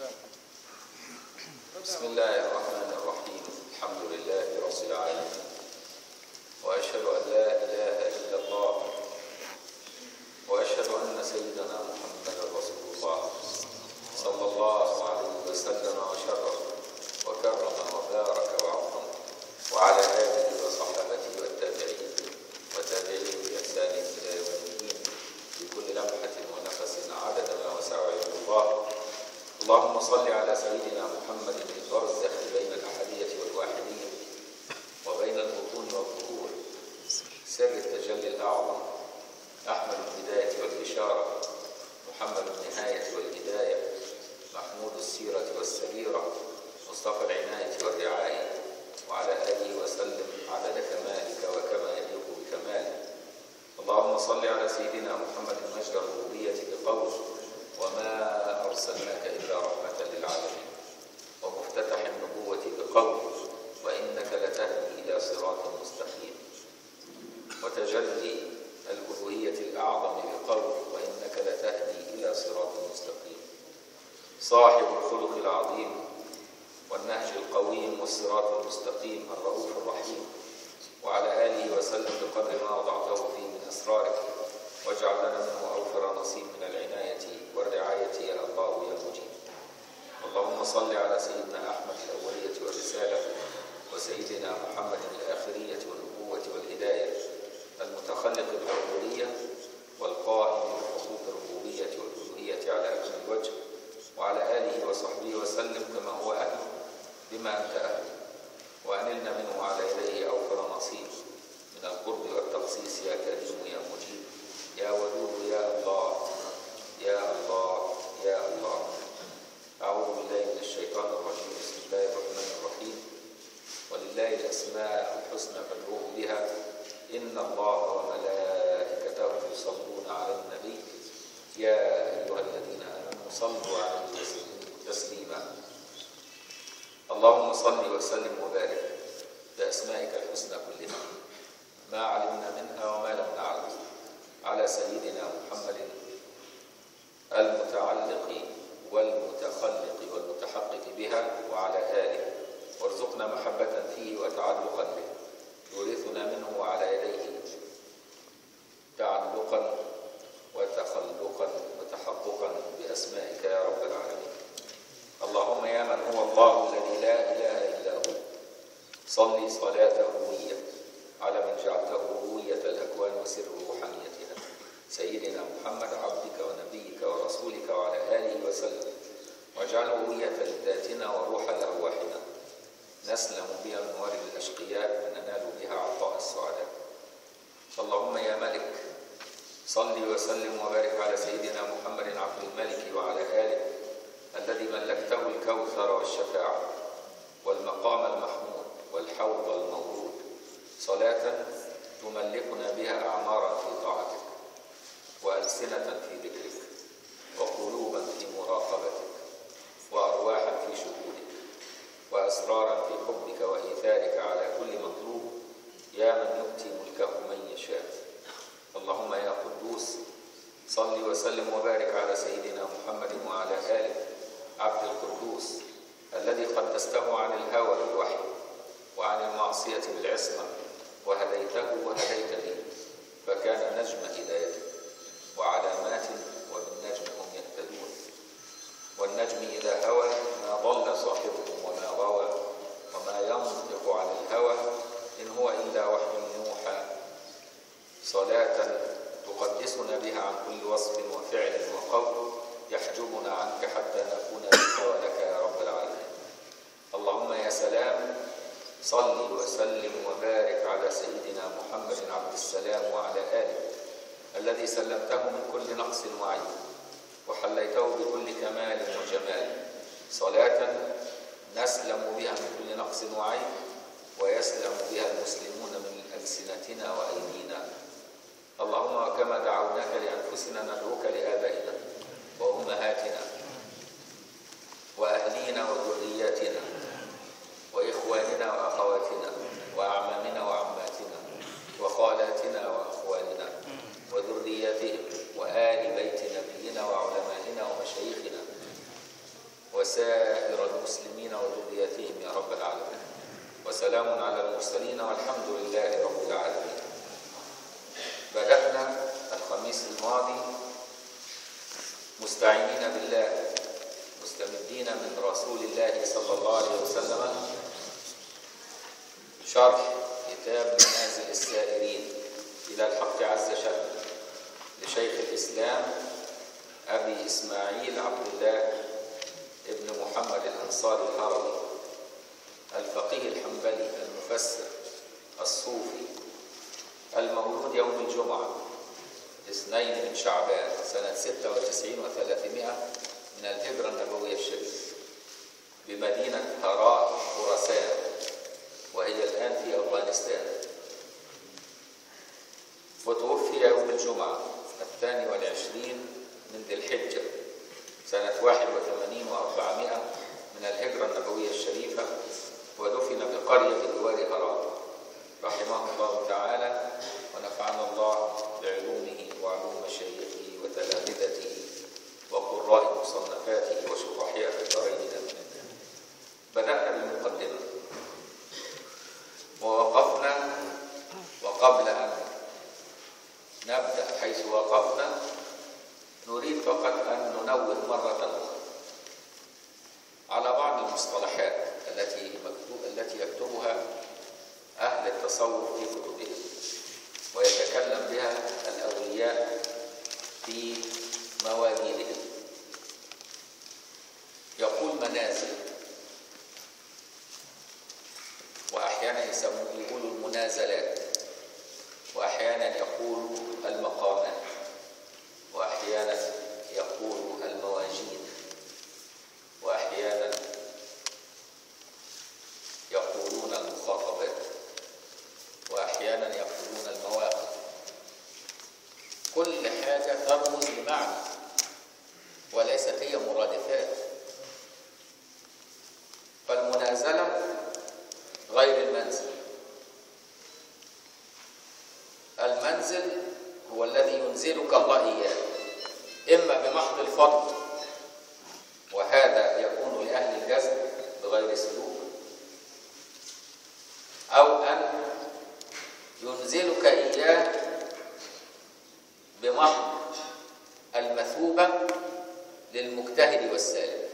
بسم الله الرحمن الرحيم الحمد لله رب العالمين وأشهد أن لا إله إلا الله وأشهد أن سيدنا محمدا رسول الله صلى الله عليه وسلم وشرف وكرم وبارك وعظم وعلى آله وصحبه والتابعين وتابعين بإحسان إلى يوم الدين بكل لمحة ونفس عدد ما وسع علم الله اللهم صل على سيدنا محمد البرزخ بين الأحدية والواحدية وبين البطون والظهور سر التجلي الأعظم أحمد البداية والبشارة محمد النهاية والهداية محمود السيرة والسريرة مصطفى العناية والرعاية وعلى آله وسلم عدد كمالك وكما يليق بكمالك اللهم صل على سيدنا محمد مجد الربوبية بقول وما أرسلناك إلا رحمة للعالمين ومفتتح النبوة بقول وإنك لتهدي إلى صراط مستقيم وتجلي الألوهية الأعظم بقول وإنك لتهدي إلى صراط مستقيم صاحب الخلق العظيم والنهج القويم والصراط المستقيم الرؤوف الرحيم وعلى آله وسلم بقدر ما وضعته فيه من أسرارك واجعل لنا منه أوفر نصيب من العناية والرعاية يا الله يا مجيب اللهم صل على سيدنا أحمد الأولية والرسالة وسيدنا محمد الآخرية والنبوة والهداية المتخلق بالعبودية والقائم بحقوق الربوبية والألوهية على أكمل وجه وعلى آله وصحبه وسلم كما هو أهل بما أنت أهل وأنلنا منه على يديه أوفر نصيب من القرب والتخصيص يا كريم يا مجيب يا ودود يا الله يا الله يا الله أعوذ بالله من الشيطان الرجيم بسم الله الرحمن الرحيم ولله الأسماء الحسنى فادعوه بها إن الله وملائكته يصلون على النبي يا أيها الذين آمنوا صلوا عليه وسلموا تسليما اللهم صل وسلم وبارك بأسمائك الحسنى كلها ما علمنا منها وما لم نعلم على سيدنا محمد المتعلق والمتخلق والمتحقق بها وعلى آله وارزقنا محبة فيه وتعلقا به يورثنا منه وعلى يديه تعلقا وتخلقا وتحققا بأسمائك يا رب العالمين اللهم يا من هو الله الذي لا إله إلا هو صلي صلاة هوية على من جعلته هوية الأكوان وسر روحانيتها سيدنا محمد عبدك ونبيك ورسولك وعلى آله وسلم واجعله هوية لذاتنا وروحا لأرواحنا نسلم بها من ورد الأشقياء وننال بها عطاء السعداء اللهم يا ملك صل وسلم وبارك على سيدنا محمد عبد الملك وعلى آله الذي ملكته الكوثر والشفاعة والمقام المحمود والحوض المورود صلاة تملكنا بها أعمارا في طاعتك وألسنة في ذكرك وقلوبا في مراقبتك وأرواحا في شهودك وأسرارا في حبك وإيثارك على كل مطلوب يا من يؤتي ملكه من يشاء اللهم يا قدوس صل وسلم وبارك على سيدنا محمد وعلى آله عبد القدوس الذي قدسته عن الهوى بالوحي وعن المعصية بالعصمة وهديته وهديتني فكان نجم هدايته وعلامات وبالنجم هم يهتدون والنجم إذا هوى ما ضل صاحبه وما غوى وما ينطق عن الهوى إن هو إلا وحي يوحى صلاة تقدسنا بها عن كل وصف وفعل وقول يحجبنا عنك حتى نكون بك ولك يا رب العالمين اللهم يا سلام صل وسلم وبارك على سيدنا محمد عبد السلام وعلى آله الذي سلمته من كل نقص وعيب وحليته بكل كمال وجمال صلاة نسلم بها من كل نقص وعيب ويسلم بها المسلمون من ألسنتنا وأيدينا اللهم وكما دعوناك لأنفسنا ندعوك لآبائنا وأمهاتنا وأهلينا وذرياتنا وإخواننا وأخواتنا وأعمامنا وعماتنا وخالاتنا وأخوالنا وذرياتهم وآل بيت نبينا وعلمائنا ومشايخنا وسائر المسلمين وذرياتهم يا رب العالمين وسلام على المرسلين والحمد لله رب العالمين بدأنا الخميس الماضي مستعينين بالله مستمدين من رسول الله صلى الله عليه وسلم شرح كتاب منازل السائرين إلى الحق عز شأنه لشيخ الإسلام أبي إسماعيل عبد الله ابن محمد الأنصاري الهروي الفقيه الحنبلي المفسر الصوفي المولود يوم الجمعة اثنين من شعبان سنة 96 وثلاثمائة من الهجرة النبوية الشريفة بمدينة هراء خراسان وهي الآن في أفغانستان وتوفي يوم الجمعة الثاني والعشرين من ذي الحجة سنة واحد وثمانين وأربعمائة من الهجرة النبوية الشريفة ودفن بقرية بجوار هراء رحمه الله تعالى ونفعنا الله بعلومه وعلوم مشايخه وتلامذته وقراء مصنفاته وشرحها في الدارين امين بدانا بالمقدمه ووقفنا وقبل ان نبدا حيث وقفنا نريد فقط ان ننوه مره اخرى على بعض المصطلحات التي مكتوب التي يكتبها اهل التصوف في كتبهم ويتكلم بها الاولياء في مواجيدهم يقول منازل واحيانا يسموه يقولوا المنازلات واحيانا يقول المقامات واحيانا يقول المواجيد واحيانا يقولون المخاطبات واحيانا يقولون المواقف كل حاجه ترمز لمعنى وليست هي مرادفات فالمنازله غير المنزل المنزل هو الذي ينزلك الله اياه اما بمحض الفضل وهذا يكون لاهل الجزم بغير سلوك او ان ينزلك اياه بمحض المثوبه للمجتهد والسالك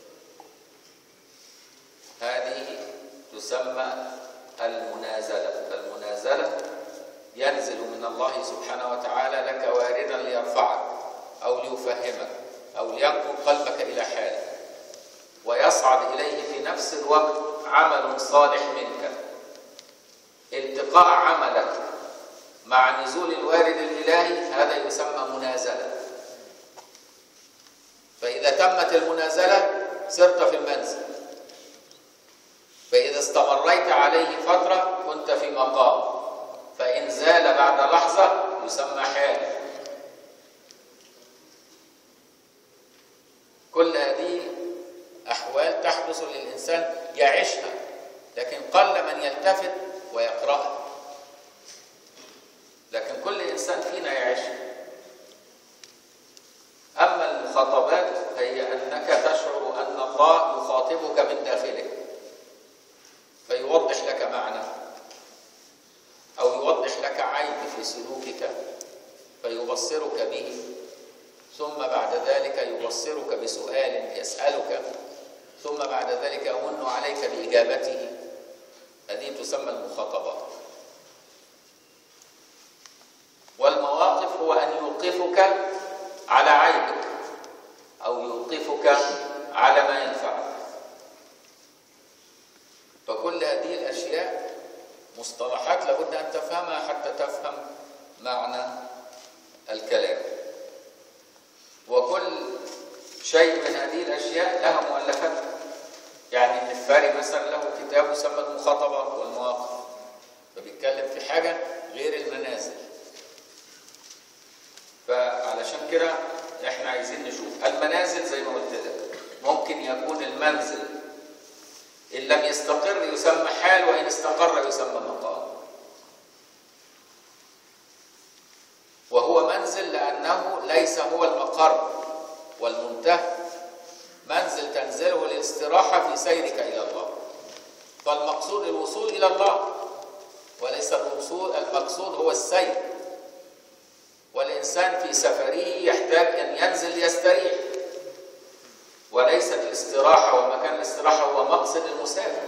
هذه تسمى المنازله فالمنازله ينزل من الله سبحانه وتعالى لك واردا ليرفعك او ليفهمك او لينقل قلبك الى حاله ويصعد اليه في نفس الوقت عمل صالح منك التقاء عملك مع نزول الوارد الالهي هذا يسمى منازله فاذا تمت المنازله صرت في المنزل فاذا استمريت عليه فتره كنت في مقام فإن زال بعد لحظة يسمى حال كل هذه أحوال تحدث للإنسان يعيشها لكن قل من يلتفت ويقرأها لكن كل إنسان فينا يعيشها أما المخاطبات هي أنك تشعر أن الله يخاطبك من داخلك فيوضح لك معنى أو يوضح لك عيب في سلوكك فيبصرك به ثم بعد ذلك يبصرك بسؤال يسألك ثم بعد ذلك يمن عليك بإجابته هذه تسمى المخاطبات والمواقف هو أن يوقفك على عيبك أو يوقفك على ما ينفعك فكل هذه الأشياء مصطلحات لابد أن تفهمها حتى تفهم معنى الكلام وكل شيء من هذه الأشياء لها مؤلفات يعني ابن الفاري مثلا له كتاب يسمى المخاطبة والمواقف فبيتكلم في حاجة غير المنازل فعلشان كده احنا عايزين نشوف المنازل زي ما قلت لك ممكن يكون المنزل إن لم يستقر يسمى حال وإن استقر يسمى مقام وهو منزل لأنه ليس هو المقر والمنتهى منزل تنزله للاستراحة في سيرك إلى الله فالمقصود الوصول إلى الله وليس الوصول المقصود هو السير والإنسان في سفره يحتاج أن ينزل ليستريح وليست الاستراحة ومكان الاستراحة هو مقصد المسافر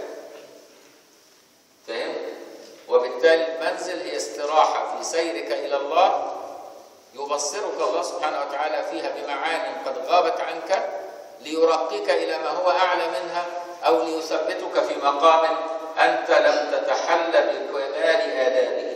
فهم؟ وبالتالي المنزل هي استراحة في سيرك إلى الله يبصرك الله سبحانه وتعالى فيها بمعان قد غابت عنك ليرقيك إلى ما هو أعلى منها أو ليثبتك في مقام أنت لم تتحل بكمال آدابه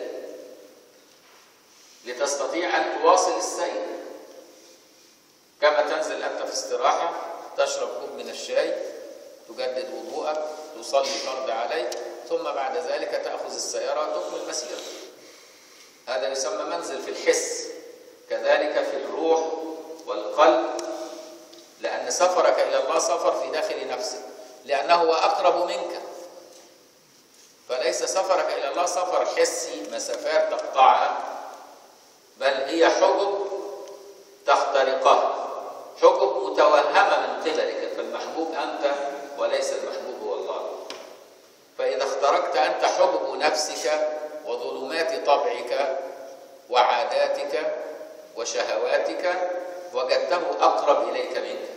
لتستطيع أن تواصل السير كما تنزل أنت في استراحة تشرب كوب من الشاي تجدد وضوءك تصلي فرض عليك ثم بعد ذلك تأخذ السيارة وتكمل مسيرك هذا يسمى منزل في الحس كذلك في الروح والقلب لأن سفرك إلى الله سفر في داخل نفسك لأنه هو أقرب منك فليس سفرك إلى الله سفر حسي مسافات تقطعها بل هي حجب تخترقها حجب متوهمة من قبلك فالمحبوب أنت وليس المحبوب هو الله فإذا اخترقت أنت حجب نفسك وظلمات طبعك وعاداتك وشهواتك وجدته أقرب إليك منك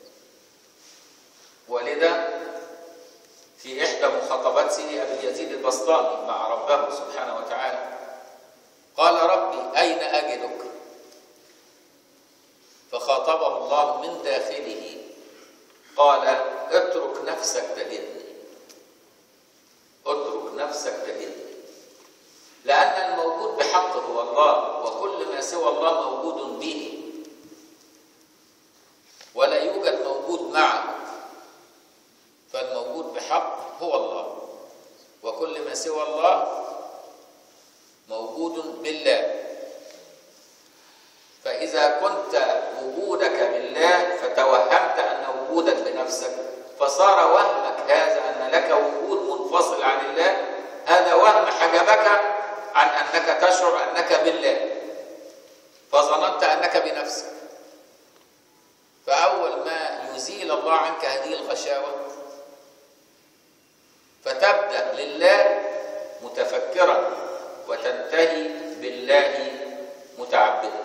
ولذا في إحدى مخاطبات سيدي أبي يزيد البسطامي مع ربه سبحانه وتعالى قال ربي أين أجدك فخاطبه الله من داخله قال اترك نفسك تجدني اترك نفسك تجدني لأن الموجود بحق هو الله وكل ما سوى الله موجود به ولا يوجد موجود معه فالموجود بحق هو الله وكل ما سوى الله موجود بالله فإذا كنت وجودك بالله فتوهمت أن وجودك بنفسك فصار وهمك هذا أن لك وجود منفصل عن الله هذا وهم حجبك عن أنك تشعر أنك بالله فظننت أنك بنفسك فأول ما يزيل الله عنك هذه الغشاوة فتبدأ لله متفكرا وتنتهي بالله متعبدا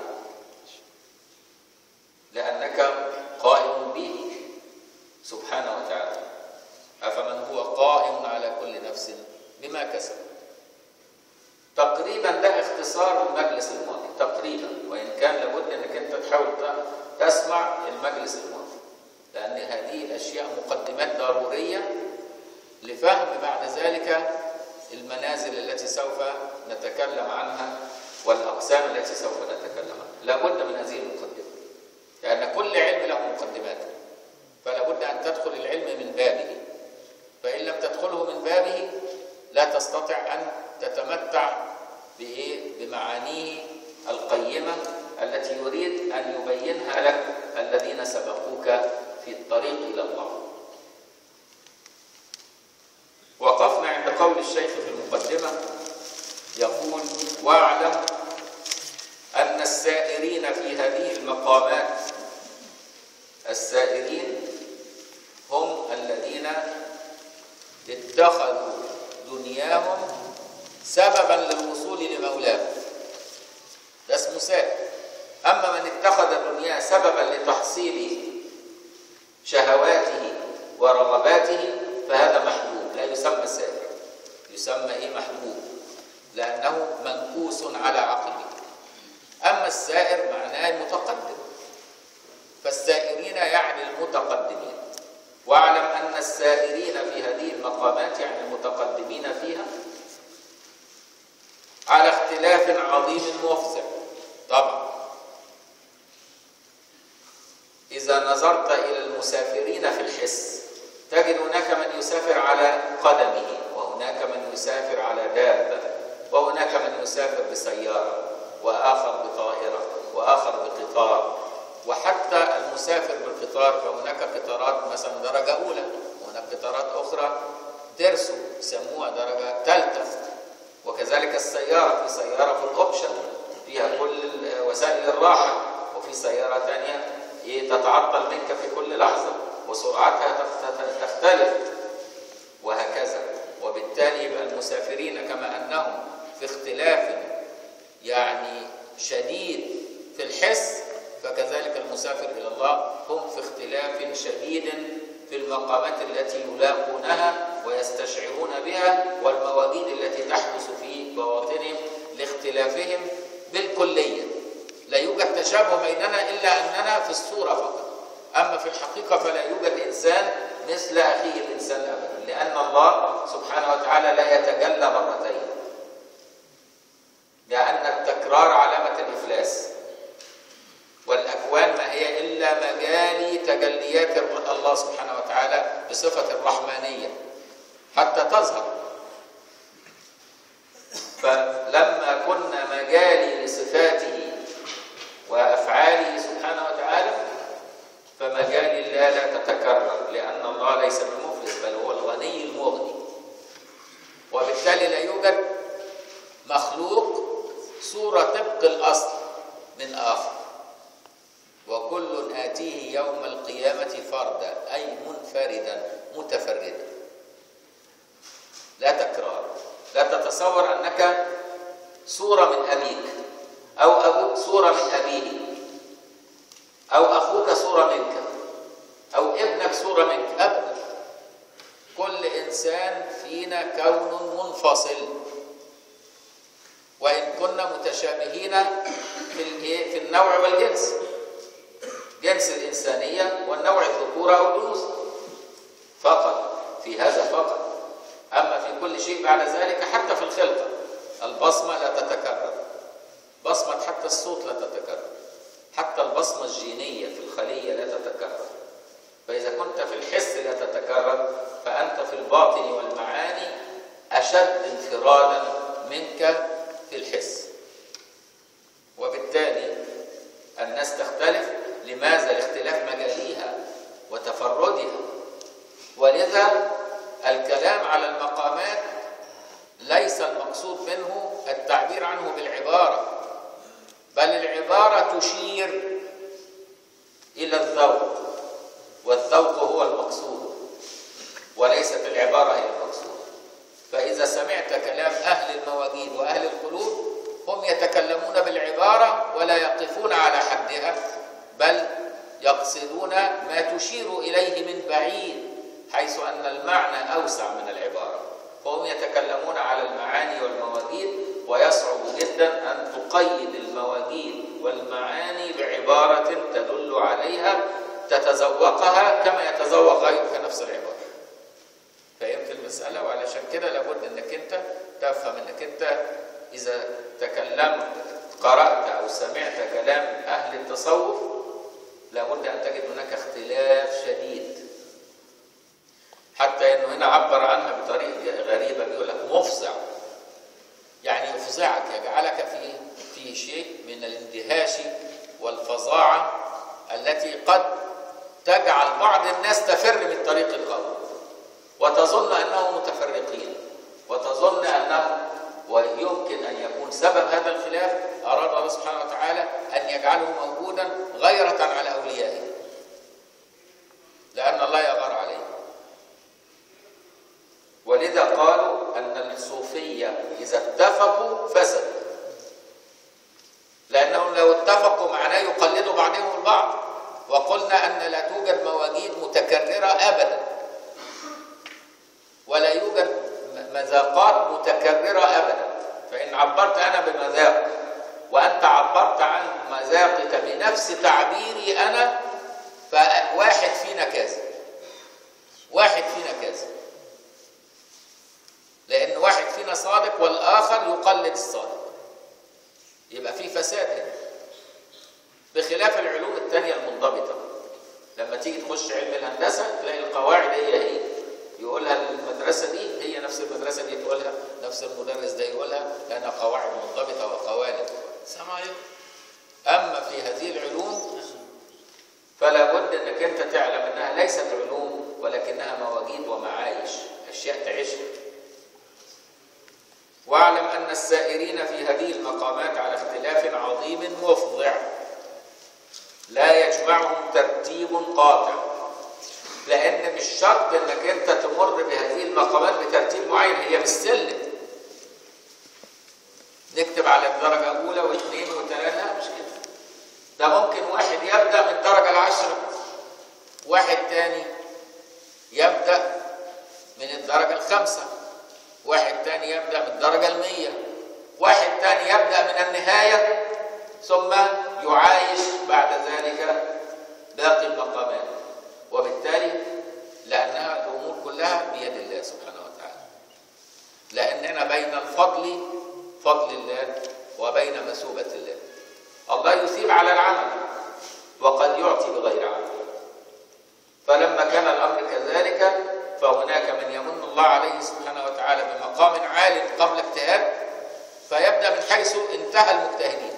لأنك قائم به سبحانه وتعالى أفمن هو قائم على كل نفس بما كسب تقريبا ده اختصار المجلس الماضي تقريبا وإن كان لابد أنك أنت تحاول تسمع المجلس الماضي لأن هذه الأشياء مقدمات ضرورية لفهم بعد ذلك المنازل التي سوف نتكلم عنها والأقسام التي سوف نتكلم عنها لابد من هذه المقدمة لأن كل علم له مقدمات فلا بد أن تدخل العلم من بابه فإن لم تدخله من بابه لا تستطيع أن تتمتع بإيه؟ بمعانيه القيمة التي يريد أن يبينها لك الذين سبقوك في الطريق إلى الله وقفنا عند قول الشيخ في المقدمة يقول واعلم أن السائرين في هذه المقامات السائرين هم الذين اتخذوا دنياهم سببا للوصول لمولاهم ده اسمه سائر أما من اتخذ الدنيا سببا لتحصيل شهواته ورغباته فهذا محبوب لا يسمى سائر يسمى ايه محبوب لأنه منكوس على عقله أما السائر معناه المتقدم فالسائرين يعني المتقدمين واعلم أن السائرين في هذه المقامات يعني المتقدمين فيها على اختلاف عظيم مفزع طبعا إذا نظرت إلى المسافرين في الحس تجد هناك من يسافر على قدمه وهناك من يسافر على دابة وهناك من يسافر بسيارة وآخر بطائرة وآخر بقطار وحتى المسافر بالقطار فهناك قطارات مثلا درجة أولى وهناك قطارات أخرى ترسو يسموها درجة ثالثة وكذلك السيارة في سيارة في الأوبشن فيها كل وسائل الراحة وفي سيارة ثانية تتعطل منك في كل لحظة وسرعتها تخت- تختلف وهكذا وبالتالي يبقى المسافرين كما انهم في اختلاف يعني شديد في الحس فكذلك المسافر الى الله هم في اختلاف شديد في المقامات التي يلاقونها ويستشعرون بها والمواجيد التي تحدث في بواطنهم لاختلافهم بالكليه لا يوجد تشابه بيننا الا اننا في الصوره فقط اما في الحقيقه فلا يوجد انسان مثل اخيه الانسان ابدا لان الله سبحانه وتعالى لا يتجلى مرتين لان التكرار علامه الافلاس والاكوان ما هي الا مجال تجليات الله سبحانه وتعالى بصفه الرحمانيه حتى تظهر فلما كنا مجالي لصفاته وافعاله سبحانه وتعالى فمجال الله لا تتكرر لان الله ليس بمفلس بل هو الغني المغني وبالتالي لا يوجد مخلوق صوره طبق الاصل من اخر وكل آتيه يوم القيامة فردا أي منفردا متفردا لا تكرار لا تتصور أنك صورة من أبيك أو أبوك صورة من أبيه أو أخوك صورة منك أو ابنك صورة منك أبدا كل إنسان فينا كون منفصل وإن كنا متشابهين في الإيه؟ في النوع والجنس جنس الإنسانية والنوع الذكورة أو الأنوثة فقط في هذا فقط أما في كل شيء بعد ذلك حتى في الخلقة البصمة لا تتكرر بصمة حتى الصوت لا تتكرر حتى البصمة الجينية في الخلية لا تتكرر فإذا كنت في الحس لا تتكرر فأنت في الباطن والمعاني أشد انفرادا منك في الحس وبالتالي الناس تختلف لماذا لاختلاف مجاليها وتفردها ولذا الكلام على المقامات ليس المقصود منه التعبير عنه بالعبارة بل العبارة تشير إلى الذوق والذوق هو المقصود وليست العبارة هي المقصود فإذا سمعت كلام أهل المواجيد وأهل القلوب هم يتكلمون بالعبارة ولا يقفون على حدها بل يقصدون ما تشير إليه من بعيد حيث أن المعنى أوسع من العبارة فهم يتكلمون على المعاني والمواجيد ويصعب جدا أن تقيد المواجيد والمعاني بعبارة تدل عليها تتذوقها كما يتذوق غيرك نفس العبارة فهمت المسألة وعلشان كده لابد انك انت تفهم انك انت اذا تكلمت قرأت او سمعت كلام اهل التصوف لابد ان تجد هناك اختلاف شديد حتى انه هنا عبر عنها بطريقه غريبه بيقول لك مفزع يعني يفزعك يجعلك في في شيء من الاندهاش والفظاعه التي قد تجعل بعض الناس تفر من طريق القول وتظن انهم متفرقين وتظن انهم ويمكن ان يكون سبب هذا الخلاف اراد الله سبحانه وتعالى ان يجعله موجودا غيرة على اوليائه لان الله يغار عليه ولذا قالوا ان الصوفيه اذا اتفقوا فسدوا لانهم لو اتفقوا معناه يقلدوا بعضهم البعض وقلنا ان لا توجد مواجيد متكرره ابدا ولا يوجد مذاقات متكررة أبدا فإن عبرت أنا بمذاق وأنت عبرت عن مذاقك بنفس تعبيري أنا فواحد فينا كذا واحد فينا كذا لأن واحد فينا صادق والآخر يقلد الصادق يبقى في فساد هنا بخلاف العلوم الثانية المنضبطة لما تيجي تخش علم الهندسة تلاقي القواعد هي هي يقولها المدرسة دي هي نفس المدرسة دي تقولها نفس المدرس ده يقولها لأنها قواعد منضبطة وقوالب السلام عليكم أما في هذه العلوم فلا بد أنك أنت تعلم أنها ليست علوم ولكنها مواجيد ومعايش أشياء تعيشها واعلم أن السائرين في هذه المقامات على اختلاف عظيم مفضع لا يجمعهم ترتيب قاطع لأن شرط انك انت تمر بهذه المقامات بترتيب معين هي مش سلم نكتب على الدرجة أولى واثنين وثلاثة لا مش كده ده ممكن واحد يبدأ من الدرجة العشرة واحد تاني يبدأ من الدرجة الخامسة واحد تاني يبدأ من الدرجة المية واحد تاني يبدأ من النهاية ثم يعايش بعد ذلك باقي المقامات وبالتالي لأنها الأمور كلها بيد الله سبحانه وتعالى لأننا بين الفضل فضل الله وبين مثوبة الله الله يثيب على العمل وقد يعطي بغير عمل فلما كان الأمر كذلك فهناك من يمن الله عليه سبحانه وتعالى بمقام عال قبل اجتهاد فيبدأ من حيث انتهى المجتهدين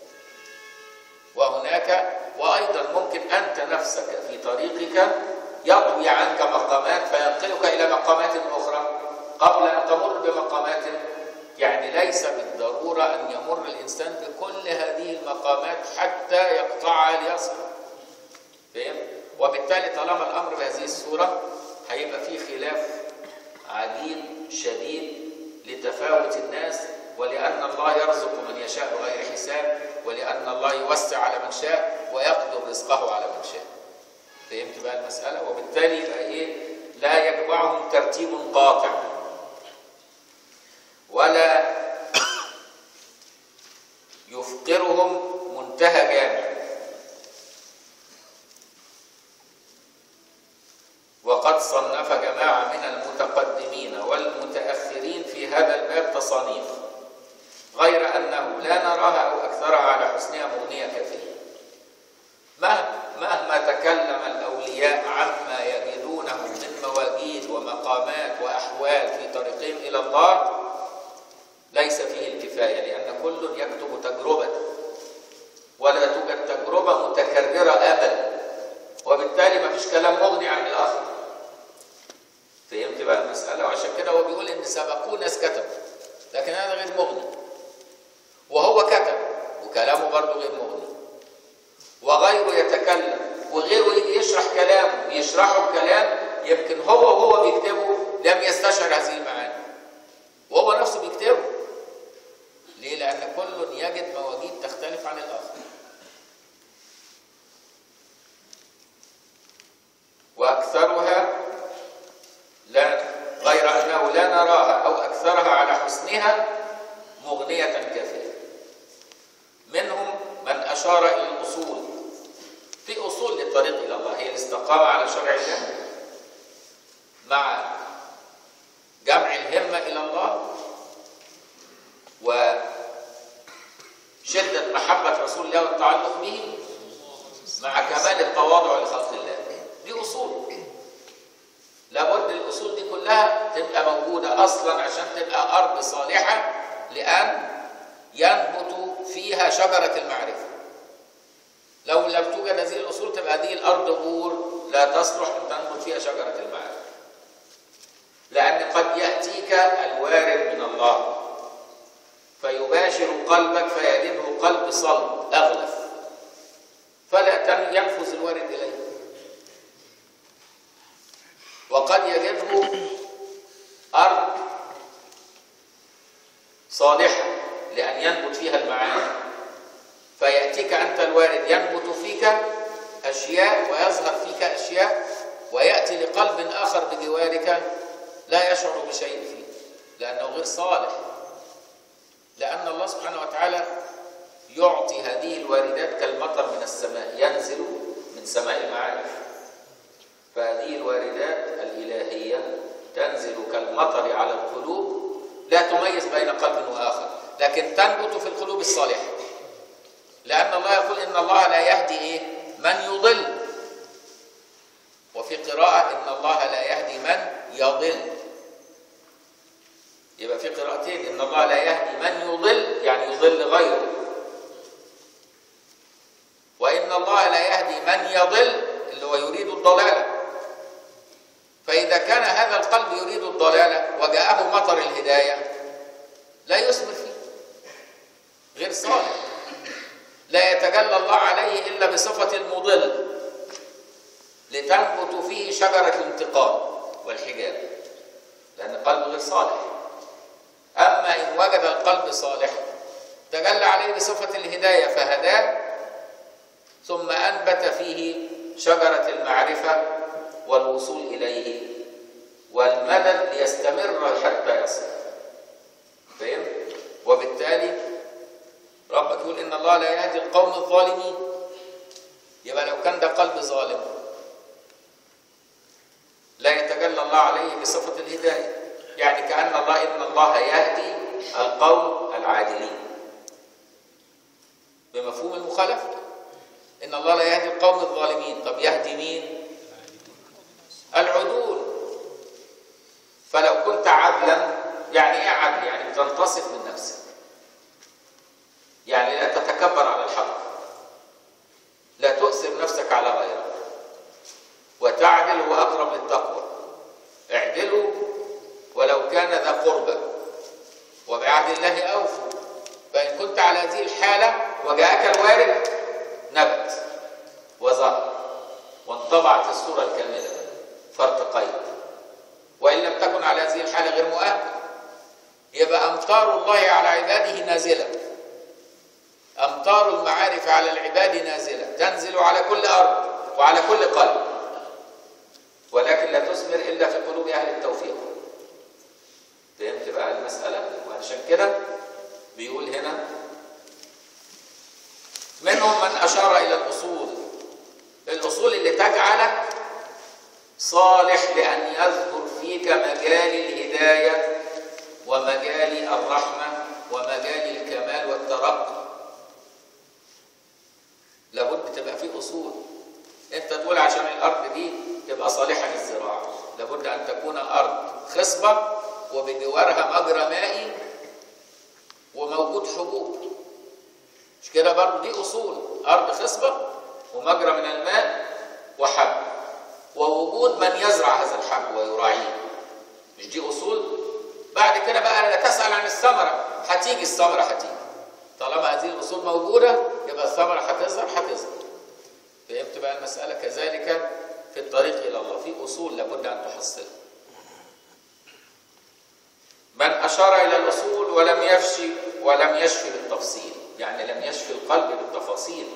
وهناك وأيضا ممكن أنت نفسك في طريقك يطوي عنك مقامات فينقلك إلى مقامات أخرى قبل أن تمر بمقامات يعني ليس بالضرورة أن يمر الإنسان بكل هذه المقامات حتى يقطعها ليصل فهم؟ وبالتالي طالما الأمر بهذه الصورة هيبقى فيه خلاف عديد شديد لتفاوت الناس ولأن الله يرزق من يشاء بغير حساب ولأن الله يوسع على من شاء ويقدر رزقه على من شاء فهمت بقى المسألة وبالتالي يبقى إيه لا يجمعهم ترتيب قاطع ولا يفقرهم منتهى جامع وقد صنف جماعة من المتقدمين والمتأخرين في هذا الباب تصانيف غير أنه لا نراها أو أكثرها على حسنها مغنية كثيرة مهما تكلم الأولياء عما يجدونه من مواجيد ومقامات وأحوال في طريقهم إلى الله ليس فيه الكفاية لأن كل يكتب تجربة ولا توجد تجربة متكررة أبدا وبالتالي ما فيش كلام مغني عن الآخر فهمت بقى المسألة وعشان كده هو بيقول إن سبقوه ناس كتبوا لكن هذا غير مغني وهو كتب وكلامه برضه غير مغني وغيره يتكلم وغيره يجي يشرح كلامه يشرحه بكلام يمكن هو وهو بيكتبه لم يستشعر هذه المعاني وهو نفسه بيكتبه ليه؟ لأن كل يجد مواجيد تختلف عن الآخر وأكثرها لا غير أنه لا نراها أو أكثرها على حسنها مغنية كثيرة منهم من أشار إلى الأصول في أصول للطريق إلى الله هي الاستقامة على شرع الله مع جمع الهمة إلى الله وشدة محبة رسول الله والتعلق به مع كمال التواضع لخلق الله دي أصول لابد الأصول دي كلها تبقى موجودة أصلا عشان تبقى أرض صالحة لأن ينبت فيها شجرة المعرفة لو لم توجد هذه الأصول تبقى هذه الأرض غور لا تصلح أن تنبت فيها شجرة المعرفة لأن قد يأتيك الوارد من الله فيباشر قلبك فيجده قلب صلب أغلف فلا ينفذ الوارد إليه وقد يجده أرض صالحة لأن ينبت فيها المعاني فيأتيك أنت الوارد ينبت فيك أشياء ويظهر فيك أشياء ويأتي لقلب آخر بجوارك لا يشعر بشيء فيه لأنه غير صالح لأن الله سبحانه وتعالى يعطي هذه الواردات كالمطر من السماء ينزل من سماء المعارف فهذه الواردات الإلهية تنزل كالمطر على القلوب لا تميز بين قلب وآخر لكن تنبت في القلوب الصالحة لأن الله يقول إن الله لا يهدي إيه؟ من يضل وفي قراءة إن الله لا يهدي من يضل يبقى في قراءتين إن الله لا يهدي من يضل يعني يضل غيره وإن الله لا يهدي من يضل اللي هو يريد الضلالة فإذا كان هذا القلب يريد الضلالة وجاءه مطر الهداية لا يثمر فيه غير صالح لا يتجلى الله عليه إلا بصفة المضل لتنبت فيه شجرة الانتقام والحجاب لأن القلب غير صالح أما إن وجد القلب صالح تجلى عليه بصفة الهداية فهداه ثم أنبت فيه شجرة المعرفة والوصول إليه والمدد ليستمر حتى يصل فهمت؟ وبالتالي ربك يقول إن الله لا يهدي القوم الظالمين يبقى لو كان ده قلب ظالم لا يتجلى الله عليه بصفة الهداية يعني كأن الله إن الله يهدي القوم العادلين بمفهوم المخالفة إن الله لا يهدي القوم الظالمين طب يهدي مين؟ العدول فلو كنت عدلا يعني ايه عدل؟ يعني بتنتصف من نفسك يعني لا تتكبر على الحق لا تؤثر نفسك على غيرك وتعدل هو أقرب للتقوى اعدلوا ولو كان ذا قربى وبعهد الله أوفوا فإن كنت على هذه الحالة وجاءك الوارد نبت وظهر وانطبعت الصورة الكاملة فارتقيت وإن لم تكن على هذه الحالة غير مؤهل يبقى أمطار الله على عباده نازلة أمطار المعارف على العباد نازلة تنزل على كل أرض وعلى كل قلب ولكن لا تثمر إلا في قلوب أهل التوفيق فهمت بقى المسألة وعشان كده بيقول هنا منهم من أشار إلى الأصول الأصول اللي تجعلك صالح لأن يذكر فيك مجال الهداية ومجال الرحمة ومجال الكمال والترقي لابد تبقى فيه أصول أنت تقول عشان الأرض دي تبقى صالحة للزراعة لابد أن تكون أرض خصبة وبجوارها مجرى مائي وموجود حبوب مش كده برضه دي أصول أرض خصبة ومجرى من الماء وحب ووجود من يزرع هذا الحب ويراعيه مش دي أصول بعد كده بقى لا تسأل عن الثمرة هتيجي الثمرة هتيجي طالما هذه الأصول موجودة يبقى الثمرة هتظهر هتظهر فهمت بقى المسألة كذلك في الطريق إلى الله في أصول لابد أن تحصلها من أشار إلى الأصول ولم يفشي ولم يشفي بالتفصيل يعني لم يشفي القلب بالتفاصيل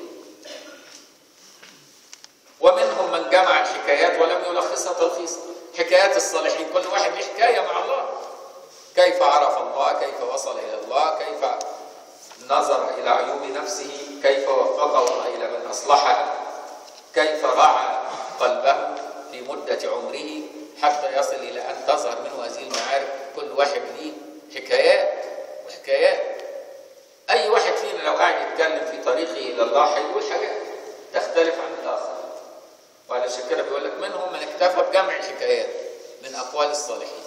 ومنهم من جمع الحكايات ولم يلخصها تلخيصا حكايات الصالحين كل واحد له حكاية مع الله كيف عرف الله كيف وصل إلى الله كيف نظر إلى عيوب نفسه كيف وفقه الله إلى من أصلحه كيف رعى قلبه في مدة عمره حتى يصل إلى أن تظهر منه هذه المعارف كل واحد ليه حكايات وحكايات أي واحد فينا لو قاعد يتكلم في طريقه إلى الله هيقول حاجات تختلف عن الآخر وعلشان كده بيقول لك منهم من اكتفى بجمع الحكايات من أقوال الصالحين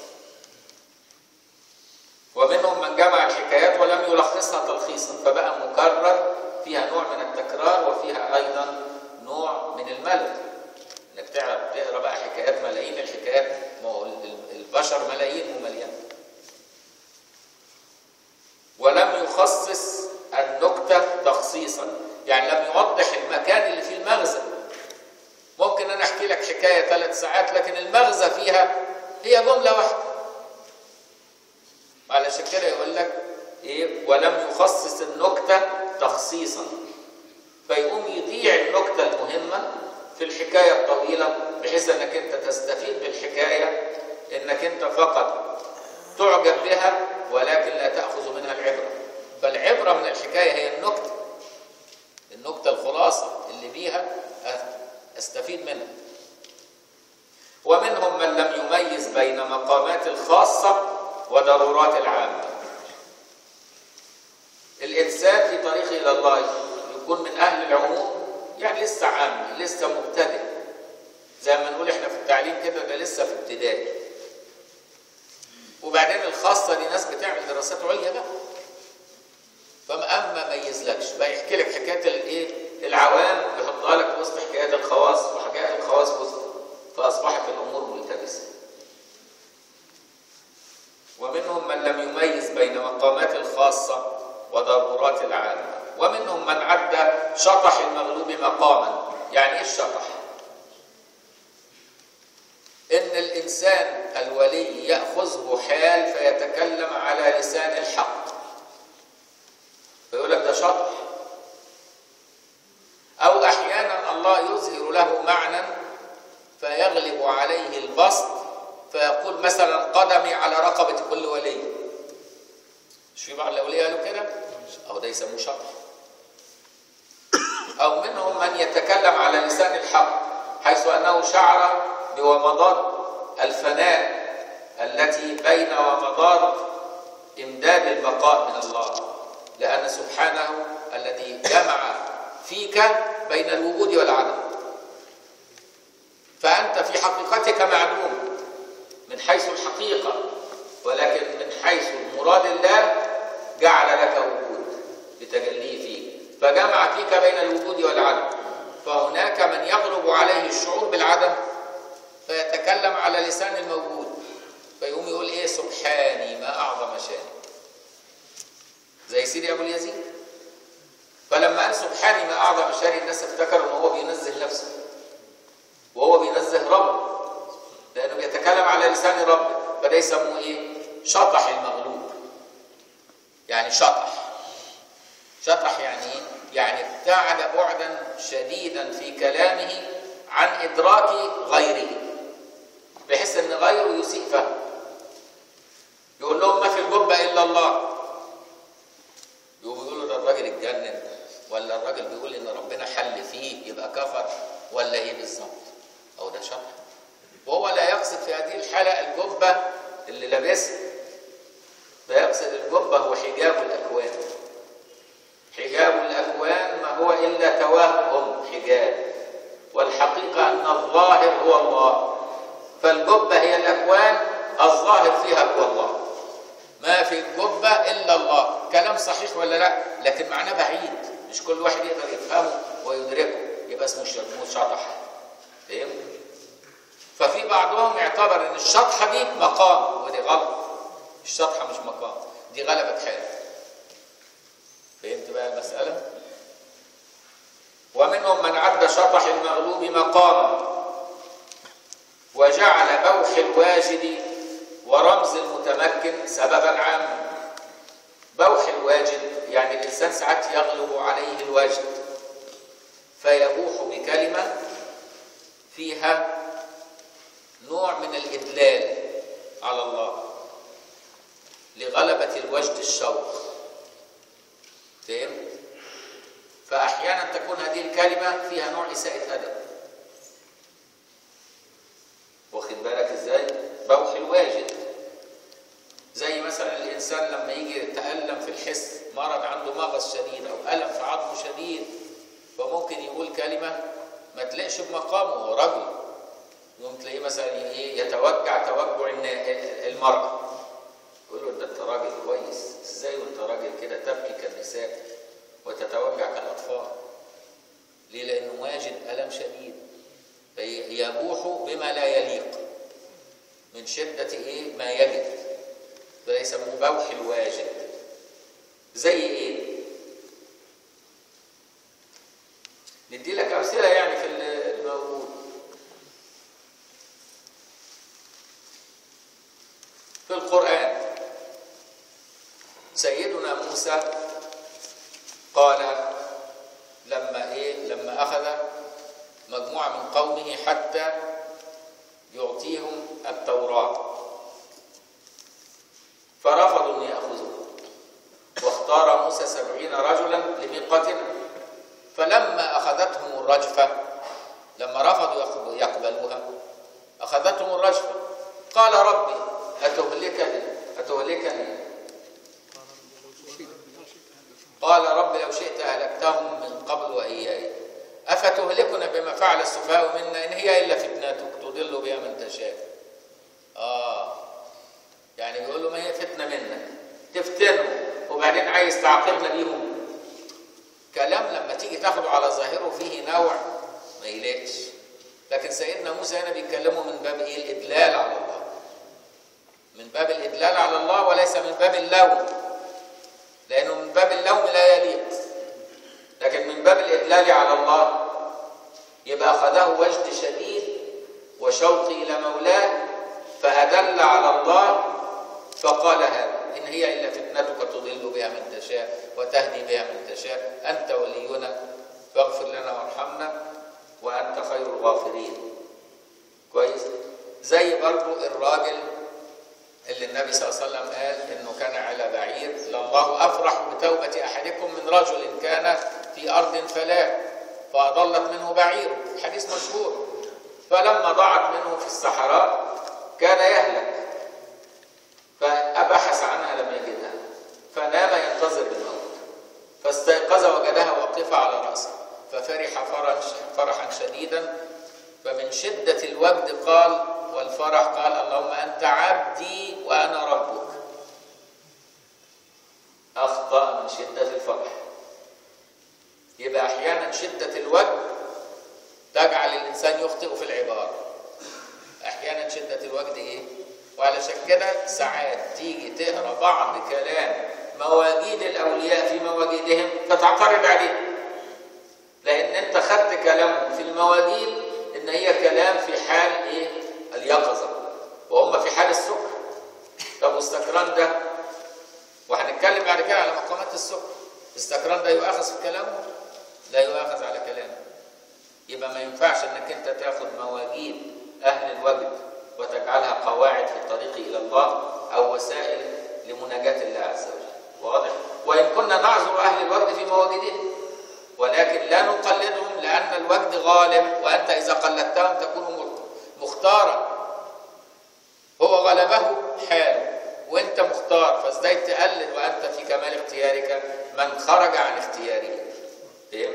ومنهم من جمع الحكايات ولم يلخصها تلخيصا فبقى مكرر فيها نوع من التكرار وفيها أيضا نوع من الملل انك تعرف تقرا بقى حكايات ملايين الحكايات ما هو البشر ملايين ومليان ولم يخصص النكتة تخصيصا يعني لم يوضح المكان اللي فيه المغزى ممكن انا احكي لك حكاية ثلاث ساعات لكن المغزى فيها هي جملة واحدة علشان كده يقول لك ايه ولم يخصص النكتة تخصيصا فيقوم يضيع النكتة المهمة في الحكاية الطويلة بحيث انك انت تستفيد بالحكاية انك انت فقط تعجب بها ولكن لا تأخذ منها العبرة فالعبرة من الحكاية هي النكتة النكتة الخلاصة اللي بيها استفيد منها ومنهم من لم يميز بين مقامات الخاصة وضرورات العامة الإنسان في طريقه إلى الله يكون من أهل العموم يعني لسه عامي لسه مبتدئ زي ما نقول احنا في التعليم كده ده لسه في ابتدائي وبعدين الخاصة دي ناس بتعمل دراسات عليا بقى فما أما ما يميزلكش بقى يحكي لك حكاية الايه العوام يحطها لك وسط حكايات الخواص وحكايات الخواص وسط فأصبحت الأمور ملتبسة ومنهم من لم يميز بين مقامات الخاصة وضرورات العامة ومنهم من عد شطح المغلوب مقاما يعني ايه الشطح ان الانسان الولي ياخذه حال فيتكلم على لسان الحق فيقول لك ده شطح او احيانا الله يظهر له معنى فيغلب عليه البسط فيقول مثلا قدمي على رقبه كل ولي مش في بعض الاولياء قالوا كده او ده يسموه شطح او منهم من يتكلم على لسان الحق حيث انه شعر بومضات الفناء التي بين ومضات امداد البقاء من الله لان سبحانه الذي جمع فيك بين الوجود والعدم فانت في حقيقتك معدوم من حيث الحقيقه ولكن من حيث مراد الله جعل لك وجود بتجليه فيك فجمع فيك بين الوجود والعدم فهناك من يغلب عليه الشعور بالعدم فيتكلم على لسان الموجود فيقوم يقول ايه سبحاني ما اعظم شاني زي سيدي ابو اليزيد فلما قال سبحاني ما اعظم شاني الناس افتكروا ان هو بينزه نفسه وهو بينزه ربه لانه بيتكلم على لسان ربه فده يسموه ايه شطح المغلوب يعني شطح شطح يعني ايه يعني ابتعد بعدا شديدا في كلامه عن ادراك غيره بحيث ان غيره يسيء فهمه يقول لهم ما في الجبه الا الله يقوموا يقولوا ده الراجل اتجنن ولا الراجل بيقول ان ربنا حل فيه يبقى كفر ولا ايه بالظبط او ده شرح وهو لا يقصد في هذه الحاله الجبه اللي لابسها ده يقصد الجبه هو حجاب الاكوان حجاب الاكوان ما هو الا توهم حجاب والحقيقه ان الظاهر هو الله فالجبه هي الاكوان الظاهر فيها هو الله ما في الجبه الا الله كلام صحيح ولا لا لكن معناه بعيد مش كل واحد يقدر يفهمه ويدركه يبقى اسمه شطح فهمت ففي بعضهم يعتبر ان الشطحه دي مقام ودي غلط الشطحه مش مقام دي غلبة حال فهمت بقى المسألة ومنهم من عد شطح المغلوب مقاما وجعل بوح الواجد ورمز المتمكن سببا عاما بوح الواجد يعني الإنسان ساعات يغلب عليه الواجد فيبوح بكلمة فيها نوع من الإدلال على الله لغلبة الوجد الشوق فهمت؟ فأحيانا تكون هذه الكلمة فيها نوع إساءة أدب واخد بالك إزاي؟ بوح الواجد زي مثلا الإنسان لما يجي يتألم في الحس مرض عنده مغص شديد أو ألم في عظمه شديد فممكن يقول كلمة ما تلاقيش بمقامه هو رجل يقوم تلاقيه مثلا ايه يتوجع توجع المرأة يقول له ده انت راجل كويس ازاي وانت راجل كده تبكي كالنساء وتتوجع كالاطفال ليه لانه واجد الم شديد يبوح بما لا يليق من شدة ايه ما يجد ده يسموه بوح الواجد زي ايه ندي لك امثله يعني في الموجود في القران سيدنا موسى قال لما ايه لما اخذ مجموعه من قومه حتى يعطيهم التوراه فرفضوا ان ياخذوها واختار موسى سبعين رجلا لميقاتنا فلما اخذتهم الرجفه لما رفضوا يقبلوها اخذتهم الرجفه قال ربي اتهلكني اتهلكني قال رب لو شئت أهلكتهم من قبل وإياي أفتهلكنا بما فعل السفهاء منا إن هي إلا فتنتك تضل بها من تشاء آه يعني بيقول له ما هي فتنة منك تفتنهم وبعدين عايز تعاقبنا بيهم كلام لما تيجي تاخده على ظاهره فيه نوع ما يلاقش لكن سيدنا موسى هنا بيتكلموا من باب ايه الادلال على الله من باب الادلال على الله وليس من باب اللوم لانه من باب اللوم لا يليق لكن من باب الادلال على الله يبقى اخذه وجد شديد وشوقي إلى مولاه فأدل على الله فقال هذا إن هي إلا فتنتك تضل بها من تشاء وتهدي بها من تشاء أنت ولينا فاغفر لنا وارحمنا وأنت خير الغافرين كويس زي برضو الراجل اللي النبي صلى الله عليه وسلم قال انه كان على بعير لله افرح بتوبه احدكم من رجل كان في ارض فلاة فاضلت منه بعيره حديث مشهور فلما ضاعت منه في الصحراء كان يهلك فابحث عنها لم يجدها فنام ينتظر الموت فاستيقظ وجدها واقفه على راسه ففرح فرحا شديدا فمن شده الوجد قال والفرح قال اللهم أنت عبدي وأنا ربك أخطأ من شدة الفرح يبقى أحيانا شدة الوجه تجعل الإنسان يخطئ في العبارة أحيانا شدة الوجد إيه؟ وعلشان كده ساعات تيجي تقرا بعض كلام مواجيد الأولياء في مواجيدهم فتعترض عليه لأن أنت خدت كلامهم في المواجيد إن هي كلام في حال إيه؟ اليقظة وهم في حال السكر طب واستكران ده وهنتكلم بعد كده على مقامات السكر الاستكران ده يؤاخذ في كلامه لا يؤاخذ على كلامه يبقى ما ينفعش انك انت تاخد مواجيد اهل الوجد وتجعلها قواعد في الطريق الى الله او وسائل لمناجاة الله عز وجل واضح وان كنا نعذر اهل الوجد في مواجدهم ولكن لا نقلدهم لان الوجد غالب وانت اذا قلدتهم تكون مختارا هو غلبه حاله وانت مختار فازاي تقلد وانت في كمال اختيارك من خرج عن اختياره فهمت